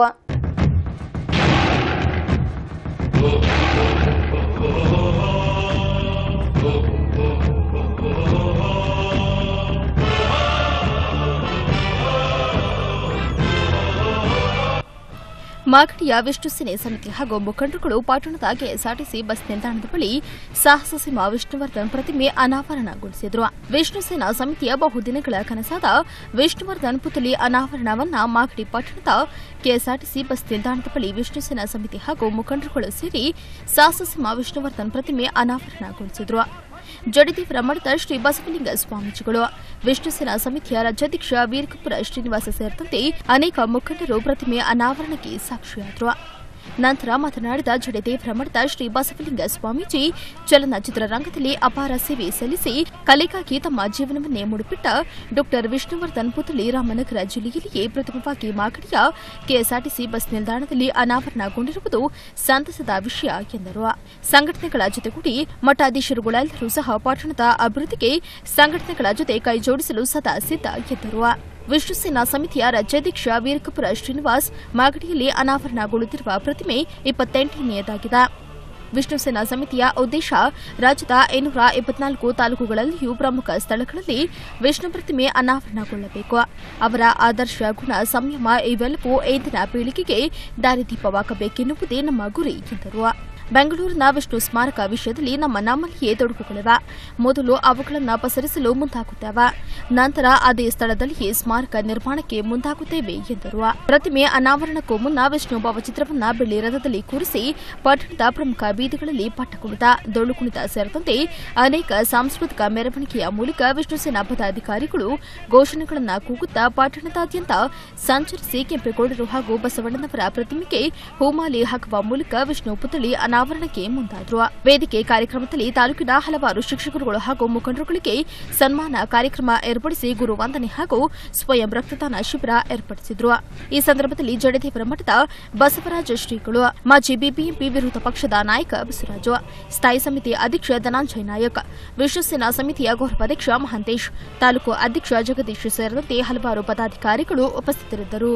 ಮಾಗಡಿಯ ವಿಷ್ಣು ಸೇನೆ ಸಮಿತಿ ಹಾಗೂ ಮುಖಂಡರುಗಳು ಪಟ್ಟಣದ ಕೆಎಸ್ಆರ್ಟಿಸಿ ಬಸ್ ನಿಲ್ದಾಣದ ಬಳಿ ಸಾಹಸ ಸಿಂಹ ವಿಷ್ಣುವರ್ಧನ್ ಪ್ರತಿಮೆ ಅನಾವರಣಗೊಳಿಸಿದ್ರು ವಿಷ್ಣು ಸೇನಾ ಸಮಿತಿಯ ಬಹುದಿನಗಳ ಕನಸಾದ ವಿಷ್ಣುವರ್ಧನ್ ಪುತ್ಲಿ ಅನಾವರಣವನ್ನ ಮಾಗಡಿ ಪಟ್ಟಣದ ಕೆಎಸ್ಆರ್ಟಿಸಿ ಬಸ್ ನಿಲ್ದಾಣದ ಬಳಿ ವಿಷ್ಣು ಸೇನಾ ಸಮಿತಿ ಹಾಗೂ ಮುಖಂಡರುಗಳು ಸೇರಿ ಸಾಹಸ ಸಿಂಹ ವಿಷ್ಣುವರ್ಧನ್ ಪ್ರತಿಮೆ ಅನಾವರಣಗೊಳಿಸಿದ್ರು ಜಡದೇವರ ಮಠದ ಶ್ರೀ ಬಸವಲಿಂಗ ಸ್ವಾಮೀಜಿಗಳು ವಿಷ್ಣು ಸೇನಾ ಸಮಿತಿಯ ರಾಜ್ಯಾಧ್ಯಕ್ಷ ವೀರಕಪುರ ಶ್ರೀನಿವಾಸ ಸೇರಿದಂತೆ ಅನೇಕ ಮುಖಂಡರು ಪ್ರತಿಮೆ ಅನಾವರಣಕ್ಕೆ ಸಾಕ್ಷಿಯಾದರು ನಂತರ ಮಾತನಾಡಿದ ಜಡದೇವರ ಮಠದ ಶ್ರೀ ಬಸವಲಿಂಗ ಸ್ವಾಮೀಜಿ ಚಲನಚಿತ್ರರಂಗದಲ್ಲಿ ಅಪಾರ ಸೇವೆ ಸಲ್ಲಿಸಿ ಕಲೆಗಾಗಿ ತಮ್ಮ ಜೀವನವನ್ನೇ ಮುಡುಪಿಟ್ಟ ಡಾ ವಿಷ್ಣುವರ್ಧನ್ ಪುತ್ಲಿ ರಾಮನಗರ ಜಿಲ್ಲೆಯಲ್ಲಿಯೇ ಪ್ರಥಮವಾಗಿ ಮಾಗಡಿಯ ಕೆಎಸ್ಆರ್ಟಿಸಿ ಬಸ್ ನಿಲ್ದಾಣದಲ್ಲಿ ಅನಾವರಣಗೊಂಡಿರುವುದು ಸಂತಸದ ವಿಷಯ ಎಂದರು ಸಂಘಟನೆಗಳ ಜೊತೆಗೂಡಿ ಮಠಾಧೀಶರುಗಳೆಲ್ಲರೂ ಸಹ ಪಟ್ಟಣದ ಅಭಿವೃದ್ಧಿಗೆ ಸಂಘಟನೆಗಳ ಜೊತೆ ಕೈಜೋಡಿಸಲು ಸದಾ ಸಿದ್ಧ ಎಂದರು ವಿಷ್ಣು ಸೇನಾ ಸಮಿತಿಯ ರಾಜ್ಯಾಧ್ಯಕ್ಷ ವೀರಕಪುರ ಶ್ರೀನಿವಾಸ್ ಮಾಗಡಿಯಲ್ಲಿ ಅನಾವರಣಗೊಳ್ಳುತ್ತಿರುವ ಪ್ರತಿಮೆ ಇಪ್ಪತ್ತೆಂಟನೆಯದಾಗಿದೆ ವಿಷ್ಣು ಸೇನಾ ಸಮಿತಿಯ ಉದ್ದೇಶ ರಾಜ್ಯದ ಐನೂರ ಇಪ್ಪತ್ನಾಲ್ಕು ತಾಲೂಕುಗಳಲ್ಲಿಯೂ ಪ್ರಮುಖ ಸ್ಥಳಗಳಲ್ಲಿ ವಿಷ್ಣು ಪ್ರತಿಮೆ ಅನಾವರಣಗೊಳ್ಳಬೇಕು ಅವರ ಆದರ್ಶ ಗುಣ ಸಂಯಮ ಇವೆಲ್ಲವೂ ಇಂದಿನ ಪೀಳಿಗೆಗೆ ದಾರಿದೀಪವಾಗಬೇಕೆನ್ನುವುದೇ ನಮ್ಮ ಗುರಿ ಎಂದರು ಬೆಂಗಳೂರಿನ ವಿಷ್ಣು ಸ್ಮಾರಕ ವಿಷಯದಲ್ಲಿ ನಮ್ಮ ನಮ್ಮಲ್ಲಿಯೇ ತೊಡಕುಗಳಿವೆ ಮೊದಲು ಅವುಗಳನ್ನು ಪಸರಿಸಲು ಮುಂದಾಗುತ್ತೇವೆ ನಂತರ ಅದೇ ಸ್ಥಳದಲ್ಲಿಯೇ ಸ್ಮಾರಕ ನಿರ್ಮಾಣಕ್ಕೆ ಮುಂದಾಗುತ್ತೇವೆ ಎಂದರು ಪ್ರತಿಮೆ ಅನಾವರಣಕ್ಕೂ ಮುನ್ನ ವಿಷ್ಣು ಭಾವಚಿತ್ರವನ್ನ ಬೆಳ್ಳಿ ರಥದಲ್ಲಿ ಕೂರಿಸಿ ಪಟ್ಟಣದ ಪ್ರಮುಖ ಬೀದಿಗಳಲ್ಲಿ ಪಟ್ಟಕುಣಿತ ಡೊಳ್ಳು ಕುಣಿತ ಸೇರಿದಂತೆ ಅನೇಕ ಸಾಂಸ್ಕೃತಿಕ ಮೆರವಣಿಗೆಯ ಮೂಲಕ ವಿಷ್ಣು ಸೇನಾ ಪದಾಧಿಕಾರಿಗಳು ಘೋಷಣೆಗಳನ್ನು ಕೂಗುತ್ತಾ ಪಟ್ಟಣದಾದ್ಯಂತ ಸಂಚರಿಸಿ ಕೆಂಪೇಗೌಡರು ಹಾಗೂ ಬಸವಣ್ಣನವರ ಪ್ರತಿಮೆಗೆ ಹೂಮಾಲೆ ಹಾಕುವ ಮೂಲಕ ವಿಷ್ಣು ಪುತ್ಥಳಿ ಅನಾವರಣಕ್ಕೆ ಮುಂದಾದರು ವೇದಿಕೆ ಕಾರ್ಯಕ್ರಮದಲ್ಲಿ ತಾಲೂಕಿನ ಹಲವಾರು ಶಿಕ್ಷಕರುಗಳು ಹಾಗೂ ಮುಖಂಡರುಗಳಿಗೆ ಸನ್ಮಾನ ಕಾರ್ಯಕ್ರಮ ಏರ್ಪಡಿಸಿ ಗುರು ವಂದನೆ ಹಾಗೂ ಸ್ವಯಂ ರಕ್ತದಾನ ಶಿಬಿರ ಏರ್ಪಡಿಸಿದ್ರು ಈ ಸಂದರ್ಭದಲ್ಲಿ ಜಡದೇವರ ಮಠದ ಬಸವರಾಜ ಶ್ರೀಗಳು ಮಾಜಿ ಬಿಬಿಎಂಪಿ ವಿರೋಧ ಪಕ್ಷದ ನಾಯಕ ಬಸವರಾಜು ಸ್ಥಾಯಿ ಸಮಿತಿ ಅಧ್ಯಕ್ಷ ಧನಂಜಯ ನಾಯಕ್ ವಿಶ್ವಸೇನಾ ಸಮಿತಿಯ ಗೌರವಾಧ್ಯಕ್ಷ ಮಹಾಂತೇಶ್ ತಾಲೂಕು ಅಧ್ಯಕ್ಷ ಜಗದೀಶ್ ಸೇರಿದಂತೆ ಹಲವಾರು ಪದಾಧಿಕಾರಿಗಳು ಉಪಸ್ಥಿತರಿದ್ದರು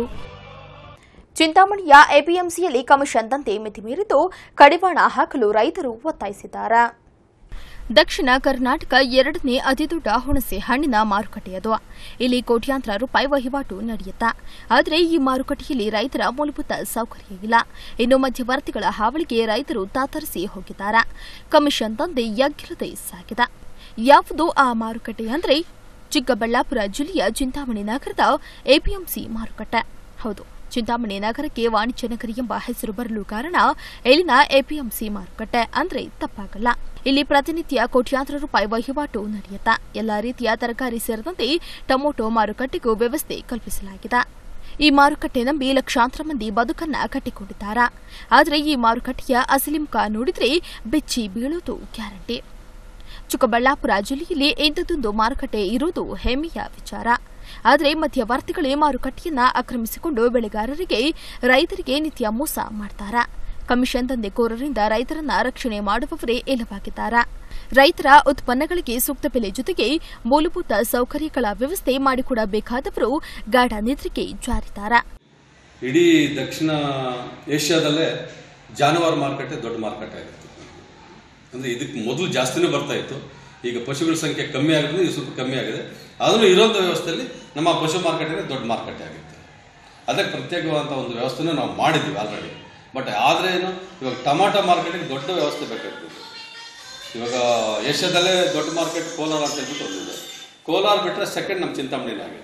ಚಿಂತಾಮಣಿಯ ಎಪಿಎಂಸಿಯಲ್ಲಿ ಕಮಿಷನ್ ದಂತೆ ಮಿತಿ ಮೀರಿದ್ದು ಕಡಿವಾಣ ಹಾಕಲು ರೈತರು ಒತ್ತಾಯಿಸಿದ್ದಾರೆ ದಕ್ಷಿಣ ಕರ್ನಾಟಕ ಎರಡನೇ ಅತಿದೊಡ್ಡ ಹುಣಸೆ ಹಣ್ಣಿನ ಮಾರುಕಟ್ಟೆಯದು ಇಲ್ಲಿ ಕೋಟ್ಯಾಂತರ ರೂಪಾಯಿ ವಹಿವಾಟು ನಡೆಯುತ್ತೆ ಆದರೆ ಈ ಮಾರುಕಟ್ಟೆಯಲ್ಲಿ ರೈತರ ಮೂಲಭೂತ ಸೌಕರ್ಯ ಇಲ್ಲ ಇನ್ನು ಮಧ್ಯವರ್ತಿಗಳ ಹಾವಳಿಗೆ ರೈತರು ತಾತರಿಸಿ ಹೋಗಿದ್ದಾರೆ ಕಮಿಷನ್ ದಂಧೆ ಯಗ್ಗಿರದೆ ಸಾಗಿದೆ ಯಾವುದು ಆ ಮಾರುಕಟ್ಟೆ ಅಂದರೆ ಚಿಕ್ಕಬಳ್ಳಾಪುರ ಜಿಲ್ಲೆಯ ಚಿಂತಾಮಣಿ ನಗರದ ಎಪಿಎಂಸಿ ಮಾರುಕಟ್ಟೆ ಹೌದು ಚಿಂತಾಮಣಿ ನಗರಕ್ಕೆ ವಾಣಿಜ್ಯ ನಗರಿ ಎಂಬ ಹೆಸರು ಬರಲು ಕಾರಣ ಇಲ್ಲಿನ ಎಪಿಎಂಸಿ ಮಾರುಕಟ್ಟೆ ಅಂದ್ರೆ ತಪ್ಪಾಗಲ್ಲ ಇಲ್ಲಿ ಪ್ರತಿನಿತ್ಯ ಕೋಟ್ಯಾಂತರ ರೂಪಾಯಿ ವಹಿವಾಟು ನಡೆಯುತ್ತಾ ಎಲ್ಲಾ ರೀತಿಯ ತರಕಾರಿ ಸೇರಿದಂತೆ ಟೊಮೊಟೊ ಮಾರುಕಟ್ಟೆಗೂ ವ್ಯವಸ್ಥೆ ಕಲ್ಪಿಸಲಾಗಿದೆ ಈ ಮಾರುಕಟ್ಟೆ ನಂಬಿ ಲಕ್ಷಾಂತರ ಮಂದಿ ಬದುಕನ್ನ ಕಟ್ಟಿಕೊಂಡಿದ್ದಾರೆ ಆದರೆ ಈ ಮಾರುಕಟ್ಟೆಯ ಅಸಲಿ ಮುಖ ನೋಡಿದ್ರೆ ಬೆಚ್ಚಿ ಬೀಳೋದು ಗ್ಯಾರಂಟಿ ಚಿಕ್ಕಬಳ್ಳಾಪುರ ಜಿಲ್ಲೆಯಲ್ಲಿ ಇಂಥದ್ದೊಂದು ಮಾರುಕಟ್ಟೆ ಇರುವುದು ಹೆಮ್ಮೆಯ ವಿಚಾರ ಆದರೆ ಮಧ್ಯವರ್ತಿಗಳೇ ಮಾರುಕಟ್ಟೆಯನ್ನ ಆಕ್ರಮಿಸಿಕೊಂಡು ಬೆಳೆಗಾರರಿಗೆ ರೈತರಿಗೆ ನಿತ್ಯ ಮೋಸ ಮಾಡ್ತಾರೆ ಕಮಿಷನ್ ದಂಧೆಕೋರರಿಂದ ರೈತರನ್ನ ರಕ್ಷಣೆ ಮಾಡುವವರೇ ಇಲ್ಲವಾಗಿದ್ದಾರೆ ರೈತರ ಉತ್ಪನ್ನಗಳಿಗೆ ಸೂಕ್ತ ಬೆಲೆ ಜೊತೆಗೆ ಮೂಲಭೂತ ಸೌಕರ್ಯಗಳ ವ್ಯವಸ್ಥೆ ಮಾಡಿಕೊಡಬೇಕಾದವರು ಗಾಢ ನಿದ್ರೆಗೆ ಜಾರಿದ್ದಾರೆ ಇಡೀ ದಕ್ಷಿಣ ಏಷ್ಯಾದಲ್ಲೇ ಜಾನುವಾರು ಮಾರುಕಟ್ಟೆ ದೊಡ್ಡ ಮಾರುಕಟ್ಟೆ ಆಗಿತ್ತು ಅಂದರೆ ಇದಕ್ಕೆ ಮೊದಲು ಜಾಸ್ತಿನೇ ಬರ್ತಾ ಇತ್ತು ಈಗ ಪಶುಗಳ ಸಂಖ್ಯೆ ಕಮ್ಮಿ ಆಗಿದೆ ಇದು ಸ್ವಲ್ಪ ಕಮ್ಮಿ ಆಗಿದೆ ಆದರೂ ಇರೋಂಥ ವ್ಯವಸ್ಥೆಯಲ್ಲಿ ನಮ್ಮ ಪಶು ಮಾರುಕಟ್ಟೆನೇ ದೊಡ್ಡ ಮಾರುಕಟ್ಟೆ ಆಗುತ್ತೆ ಅದಕ್ಕೆ ಪ್ರತ್ಯೇಕವಾದಂಥ ಒಂದು ವ್ಯವಸ್ಥೆನೂ ನಾವು ಮಾಡಿದ್ವಿ ಆಲ್ರೆಡಿ ಬಟ್ ಆದರೆ ಏನು ಇವಾಗ ಟೊಮಾಟೊ ಮಾರ್ಕೆಟಿಗೆ ದೊಡ್ಡ ವ್ಯವಸ್ಥೆ ಬೇಕಾಗ್ತದೆ ಇವಾಗ ಏಷ್ಯಾದಲ್ಲೇ ದೊಡ್ಡ ಮಾರ್ಕೆಟ್ ಕೋಲಾರ ಅಂತ ಹೇಳ್ಬಿಟ್ಟು ಒಂದಿದೆ ಕೋಲಾರ ಬಿಟ್ಟರೆ ಸೆಕೆಂಡ್ ನಮ್ಮ ಚಿಂತಾಮಣಿನೇ ಆಗುತ್ತೆ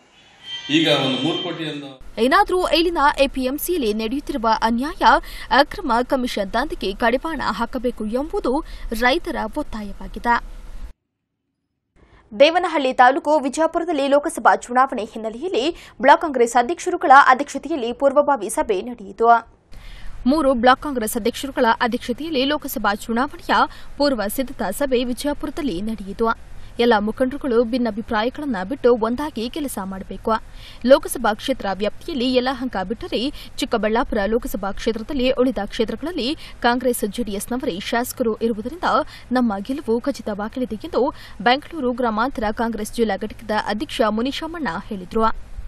ಈಗ ಒಂದು ಮೂರು ಕೋಟಿಯಿಂದ ಏನಾದರೂ ಇಲ್ಲಿನ ಎಪಿಎಂಸಿಯಲ್ಲಿ ನಡೆಯುತ್ತಿರುವ ಅನ್ಯಾಯ ಅಕ್ರಮ ಕಮಿಷನ್ ದಂಧೆಗೆ ಕಡಿವಾಣ ಹಾಕಬೇಕು ಎಂಬುದು ರೈತರ ಒತ್ತಾಯವಾಗಿದೆ ದೇವನಹಳ್ಳಿ ತಾಲೂಕು ವಿಜಯಪುರದಲ್ಲಿ ಲೋಕಸಭಾ ಚುನಾವಣೆ ಹಿನ್ನೆಲೆಯಲ್ಲಿ ಬ್ಲಾಕ್ ಕಾಂಗ್ರೆಸ್ ಅಧ್ಯಕ್ಷರುಗಳ ಅಧ್ಯಕ್ಷತೆಯಲ್ಲಿ ಪೂರ್ವಭಾವಿ ಸಭೆ ನಡೆಯಿತು ಮೂರು ಬ್ಲಾಕ್ ಕಾಂಗ್ರೆಸ್ ಅಧ್ಯಕ್ಷರುಗಳ ಅಧ್ಯಕ್ಷತೆಯಲ್ಲಿ ಲೋಕಸಭಾ ಚುನಾವಣೆಯ ಪೂರ್ವ ಸಿದ್ಧತಾ ಸಭೆ ವಿಜಯಪುರದಲ್ಲಿ ನಡೆಯಿತು ಎಲ್ಲ ಮುಖಂಡರುಗಳು ಭಿನ್ನಾಭಿಪ್ರಾಯಗಳನ್ನು ಬಿಟ್ಟು ಒಂದಾಗಿ ಕೆಲಸ ಮಾಡಬೇಕು ಲೋಕಸಭಾ ಕ್ಷೇತ್ರ ವ್ಯಾಪ್ತಿಯಲ್ಲಿ ಯಲಹಂಕ ಬಿಟ್ಟರೆ ಚಿಕ್ಕಬಳ್ಳಾಪುರ ಲೋಕಸಭಾ ಕ್ಷೇತ್ರದಲ್ಲಿ ಉಳಿದ ಕ್ಷೇತ್ರಗಳಲ್ಲಿ ಕಾಂಗ್ರೆಸ್ ಜೆಡಿಎಸ್ನವರೇ ಶಾಸಕರು ಇರುವುದರಿಂದ ನಮ್ಮ ಗೆಲುವು ಖಚಿತವಾಗಲಿದೆ ಎಂದು ಬೆಂಗಳೂರು ಗ್ರಾಮಾಂತರ ಕಾಂಗ್ರೆಸ್ ಜಿಲ್ಲಾ ಘಟಕದ ಅಧ್ಯಕ್ಷ ಮುನಿಶಾಮಣ್ಣ ಹೇಳಿದರು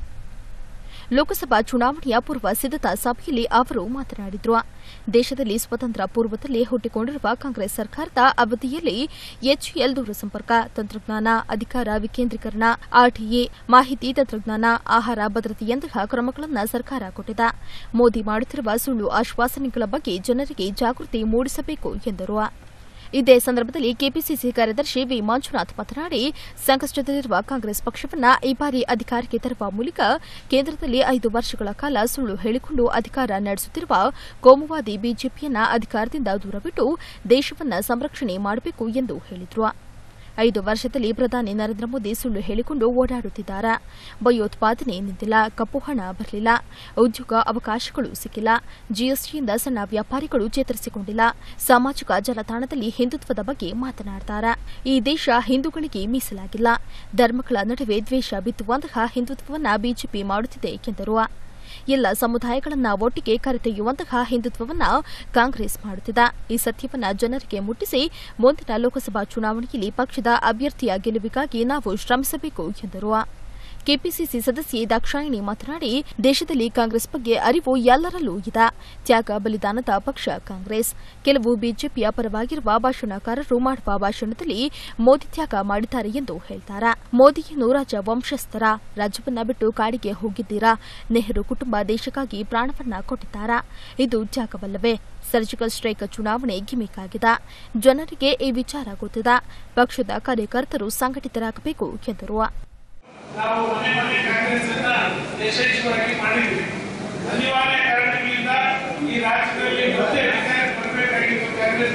ಲೋಕಸಭಾ ಚುನಾವಣೆಯ ಪೂರ್ವ ಸಿದ್ದತಾ ಸಭೆಯಲ್ಲಿ ಅವರು ಮಾತನಾಡಿದರು ದೇಶದಲ್ಲಿ ಸ್ವತಂತ್ರ ಪೂರ್ವದಲ್ಲಿ ಹುಟ್ಟಿಕೊಂಡಿರುವ ಕಾಂಗ್ರೆಸ್ ಸರ್ಕಾರದ ಅವಧಿಯಲ್ಲಿ ಎಚ್ಎಲ್ ದೂರಸಂಪರ್ಕ ತಂತ್ರಜ್ಞಾನ ಅಧಿಕಾರ ವಿಕೇಂದ್ರೀಕರಣ ಆರ್ಟಿಎ ಮಾಹಿತಿ ತಂತ್ರಜ್ಞಾನ ಆಹಾರ ಭದ್ರತೆಯಂತಹ ಕ್ರಮಗಳನ್ನು ಸರ್ಕಾರ ಕೊಟ್ಟಿದೆ ಮೋದಿ ಮಾಡುತ್ತಿರುವ ಸುಳ್ಳು ಆಶ್ವಾಸನೆಗಳ ಬಗ್ಗೆ ಜನರಿಗೆ ಜಾಗೃತಿ ಮೂಡಿಸಬೇಕು ಎಂದರು ಇದೇ ಸಂದರ್ಭದಲ್ಲಿ ಕೆಪಿಸಿಸಿ ಕಾರ್ಯದರ್ಶಿ ವಿ ಮಂಜುನಾಥ್ ಮಾತನಾಡಿ ಸಂಕಷ್ಟದಲ್ಲಿರುವ ಕಾಂಗ್ರೆಸ್ ಪಕ್ಷವನ್ನ ಈ ಬಾರಿ ಅಧಿಕಾರಕ್ಕೆ ತರುವ ಮೂಲಕ ಕೇಂದ್ರದಲ್ಲಿ ಐದು ವರ್ಷಗಳ ಕಾಲ ಸುಳ್ಳು ಹೇಳಿಕೊಂಡು ಅಧಿಕಾರ ನಡೆಸುತ್ತಿರುವ ಕೋಮುವಾದಿ ಬಿಜೆಪಿಯನ್ನ ಅಧಿಕಾರದಿಂದ ದೂರವಿಟ್ಟು ದೇಶವನ್ನ ಸಂರಕ್ಷಣೆ ಮಾಡಬೇಕು ಎಂದು ಹೇಳಿದರು ಐದು ವರ್ಷದಲ್ಲಿ ಪ್ರಧಾನಿ ನರೇಂದ್ರ ಮೋದಿ ಸುಳ್ಳು ಹೇಳಿಕೊಂಡು ಓಡಾಡುತ್ತಿದ್ದಾರೆ ಭಯೋತ್ಪಾದನೆ ನಿಂತಿಲ್ಲ ಕಪ್ಪು ಹಣ ಬರಲಿಲ್ಲ ಉದ್ಯೋಗ ಅವಕಾಶಗಳು ಸಿಕ್ಕಿಲ್ಲ ಜಿಎಸ್ಟಿಯಿಂದ ಸಣ್ಣ ವ್ಯಾಪಾರಿಗಳು ಚೇತರಿಸಿಕೊಂಡಿಲ್ಲ ಸಾಮಾಜಿಕ ಜಾಲತಾಣದಲ್ಲಿ ಹಿಂದುತ್ವದ ಬಗ್ಗೆ ಮಾತನಾಡುತ್ತಾರೆ ಈ ದೇಶ ಹಿಂದೂಗಳಿಗೆ ಮೀಸಲಾಗಿಲ್ಲ ಧರ್ಮಗಳ ನಡುವೆ ದ್ವೇಷ ಬಿತ್ತುವಂತಹ ಹಿಂದುತ್ವವನ್ನ ಬಿಜೆಪಿ ಮಾಡುತ್ತಿದೆ ಎಂದರು ಎಲ್ಲ ಸಮುದಾಯಗಳನ್ನ ಒಟ್ಟಿಗೆ ಕರೆದೊಯ್ಯುವಂತಹ ಹಿಂದುತ್ವವನ್ನ ಕಾಂಗ್ರೆಸ್ ಮಾಡುತ್ತಿದೆ ಈ ಸತ್ಯವನ್ನ ಜನರಿಗೆ ಮುಟ್ಟಿಸಿ ಮುಂದಿನ ಲೋಕಸಭಾ ಚುನಾವಣೆಯಲ್ಲಿ ಪಕ್ಷದ ಅಭ್ಯರ್ಥಿಯ ಗೆಲುವಿಗಾಗಿ ನಾವು ಶ್ರಮಿಸಬೇಕು ಎಂದರು ಕೆಪಿಸಿಸಿ ಸದಸ್ಯೆ ದಾಕ್ಷಾಯಿಣಿ ಮಾತನಾಡಿ ದೇಶದಲ್ಲಿ ಕಾಂಗ್ರೆಸ್ ಬಗ್ಗೆ ಅರಿವು ಎಲ್ಲರಲ್ಲೂ ಇದೆ ತ್ಯಾಗ ಬಲಿದಾನದ ಪಕ್ಷ ಕಾಂಗ್ರೆಸ್ ಕೆಲವು ಬಿಜೆಪಿಯ ಪರವಾಗಿರುವ ಭಾಷಣಕಾರರು ಮಾಡುವ ಭಾಷಣದಲ್ಲಿ ಮೋದಿ ತ್ಯಾಗ ಮಾಡಿದ್ದಾರೆ ಎಂದು ಹೇಳ್ತಾರೆ ಮೋದಿಯನ್ನು ರಾಜ ವಂಶಸ್ಥರ ರಾಜ್ಯವನ್ನ ಬಿಟ್ಟು ಕಾಡಿಗೆ ಹೋಗಿದ್ದೀರಾ ನೆಹರು ಕುಟುಂಬ ದೇಶಕ್ಕಾಗಿ ಪ್ರಾಣವನ್ನ ಕೊಟ್ಟಿದ್ದಾರಾ ಇದು ತ್ಯಾಗವಲ್ಲವೇ ಸರ್ಜಿಕಲ್ ಸ್ಟ್ರೈಕ್ ಚುನಾವಣೆ ಗಿಮಿಕ್ ಆಗಿದೆ ಜನರಿಗೆ ಈ ವಿಚಾರ ಗೊತ್ತಿದೆ ಪಕ್ಷದ ಕಾರ್ಯಕರ್ತರು ಸಂಘಟಿತರಾಗಬೇಕು ಎಂದರು ನಾವು ಮನೆ ಮನೆ ಕಾಂಗ್ರೆಸ್ ಅನ್ನ ಯಶಸ್ವಿಯಾಗಿ ಮಾಡಿದ್ವಿ ಅನಿವಾರ್ಯ ಕಾರಣಗಳಿಂದ ಈ ರಾಜ್ಯದಲ್ಲಿ ಮತ್ತೆ ಅಧಿಕಾರಕ್ಕೆ ಬರಬೇಕಾಗಿತ್ತು ಕಾಂಗ್ರೆಸ್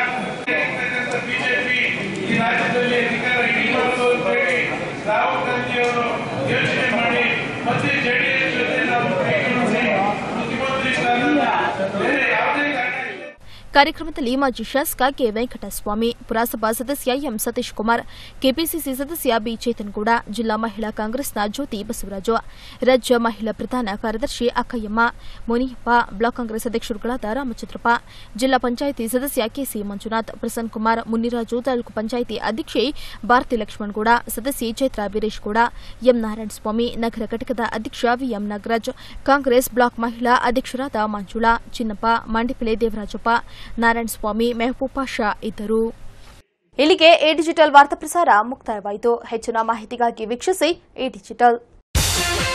ಪಕ್ಷ ಬಿಜೆಪಿ ಈ ರಾಜ್ಯದಲ್ಲಿ ಅಧಿಕಾರ ಹಿಡಿಬಾರದು ಅಂತ ಹೇಳಿ ರಾಹುಲ್ ಗಾಂಧಿ ಅವರು ಯೋಚನೆ ಮಾಡಿ ಮತ್ತೆ ಜೆಡಿಎಸ್ ಜೊತೆ ನಾವು ಕೈಗೂಡಿಸಿ ಮುಖ್ಯಮಂತ್ರಿ ಸ್ಥಾನದ ಬೇರೆ ಯಾವುದೇ ಕಾರಣ ಕಾರ್ಯಕ್ರಮದಲ್ಲಿ ಮಾಜಿ ಶಾಸಕ ಕೆ ವೆಂಕಟಸ್ವಾಮಿ ಪುರಸಭಾ ಸದಸ್ಯ ಎಂ ಸತೀಶ್ ಕುಮಾರ್ ಕೆಪಿಸಿಸಿ ಸದಸ್ಯ ಬಿ ಚೇತನ್ಗೌಡ ಜಿಲ್ಲಾ ಮಹಿಳಾ ಕಾಂಗ್ರೆಸ್ನ ಜ್ಯೋತಿ ಬಸವರಾಜು ರಾಜ್ಯ ಮಹಿಳಾ ಪ್ರಧಾನ ಕಾರ್ಯದರ್ಶಿ ಅಕ್ಕಯ್ಯಮ್ಮ ಮುನಿಯಪ್ಪ ಬ್ಲಾಕ್ ಕಾಂಗ್ರೆಸ್ ಅಧ್ಯಕ್ಷರುಗಳಾದ ರಾಮಚಂದ್ರಪ್ಪ ಜಿಲ್ಲಾ ಪಂಚಾಯಿತಿ ಸದಸ್ಯ ಕೆಸಿ ಮಂಜುನಾಥ್ ಪ್ರಸನ್ನ ಕುಮಾರ್ ಮುನಿರಾಜು ತಾಲೂಕು ಪಂಚಾಯಿತಿ ಅಧ್ಯಕ್ಷೆ ಭಾರತಿ ಲಕ್ಷ್ಮಣಗೌಡ ಸದಸ್ಯೆ ಚೈತ್ರಾ ವೀರೇಶ್ಗೌಡ ಎಂ ನಾರಾಯಣಸ್ವಾಮಿ ನಗರ ಘಟಕದ ಅಧ್ಯಕ್ಷ ವಿಎಂ ನಾಗರಾಜ್ ಕಾಂಗ್ರೆಸ್ ಬ್ಲಾಕ್ ಮಹಿಳಾ ಅಧ್ಯಕ್ಷರಾದ ಮಂಜುಳಾ ಚಿನ್ನಪ್ಪ ಮಂಡಿಪಿಲೆ ದೇವರಾಜಪ್ಪ ನಾರಾಯಣಸ್ವಾಮಿ ಮೆಹಬೂಬಾ ಶಾ ಇದ್ದರು ಇಲ್ಲಿಗೆ ಎ ಡಿಜಿಟಲ್ ವಾರ್ತಾ ಪ್ರಸಾರ ಮುಕ್ತಾಯವಾಯಿತು ಹೆಚ್ಚಿನ ಮಾಹಿತಿಗಾಗಿ ವೀಕ್ಷಿಸಿ ಎ ಡಿಜಿಟಲ್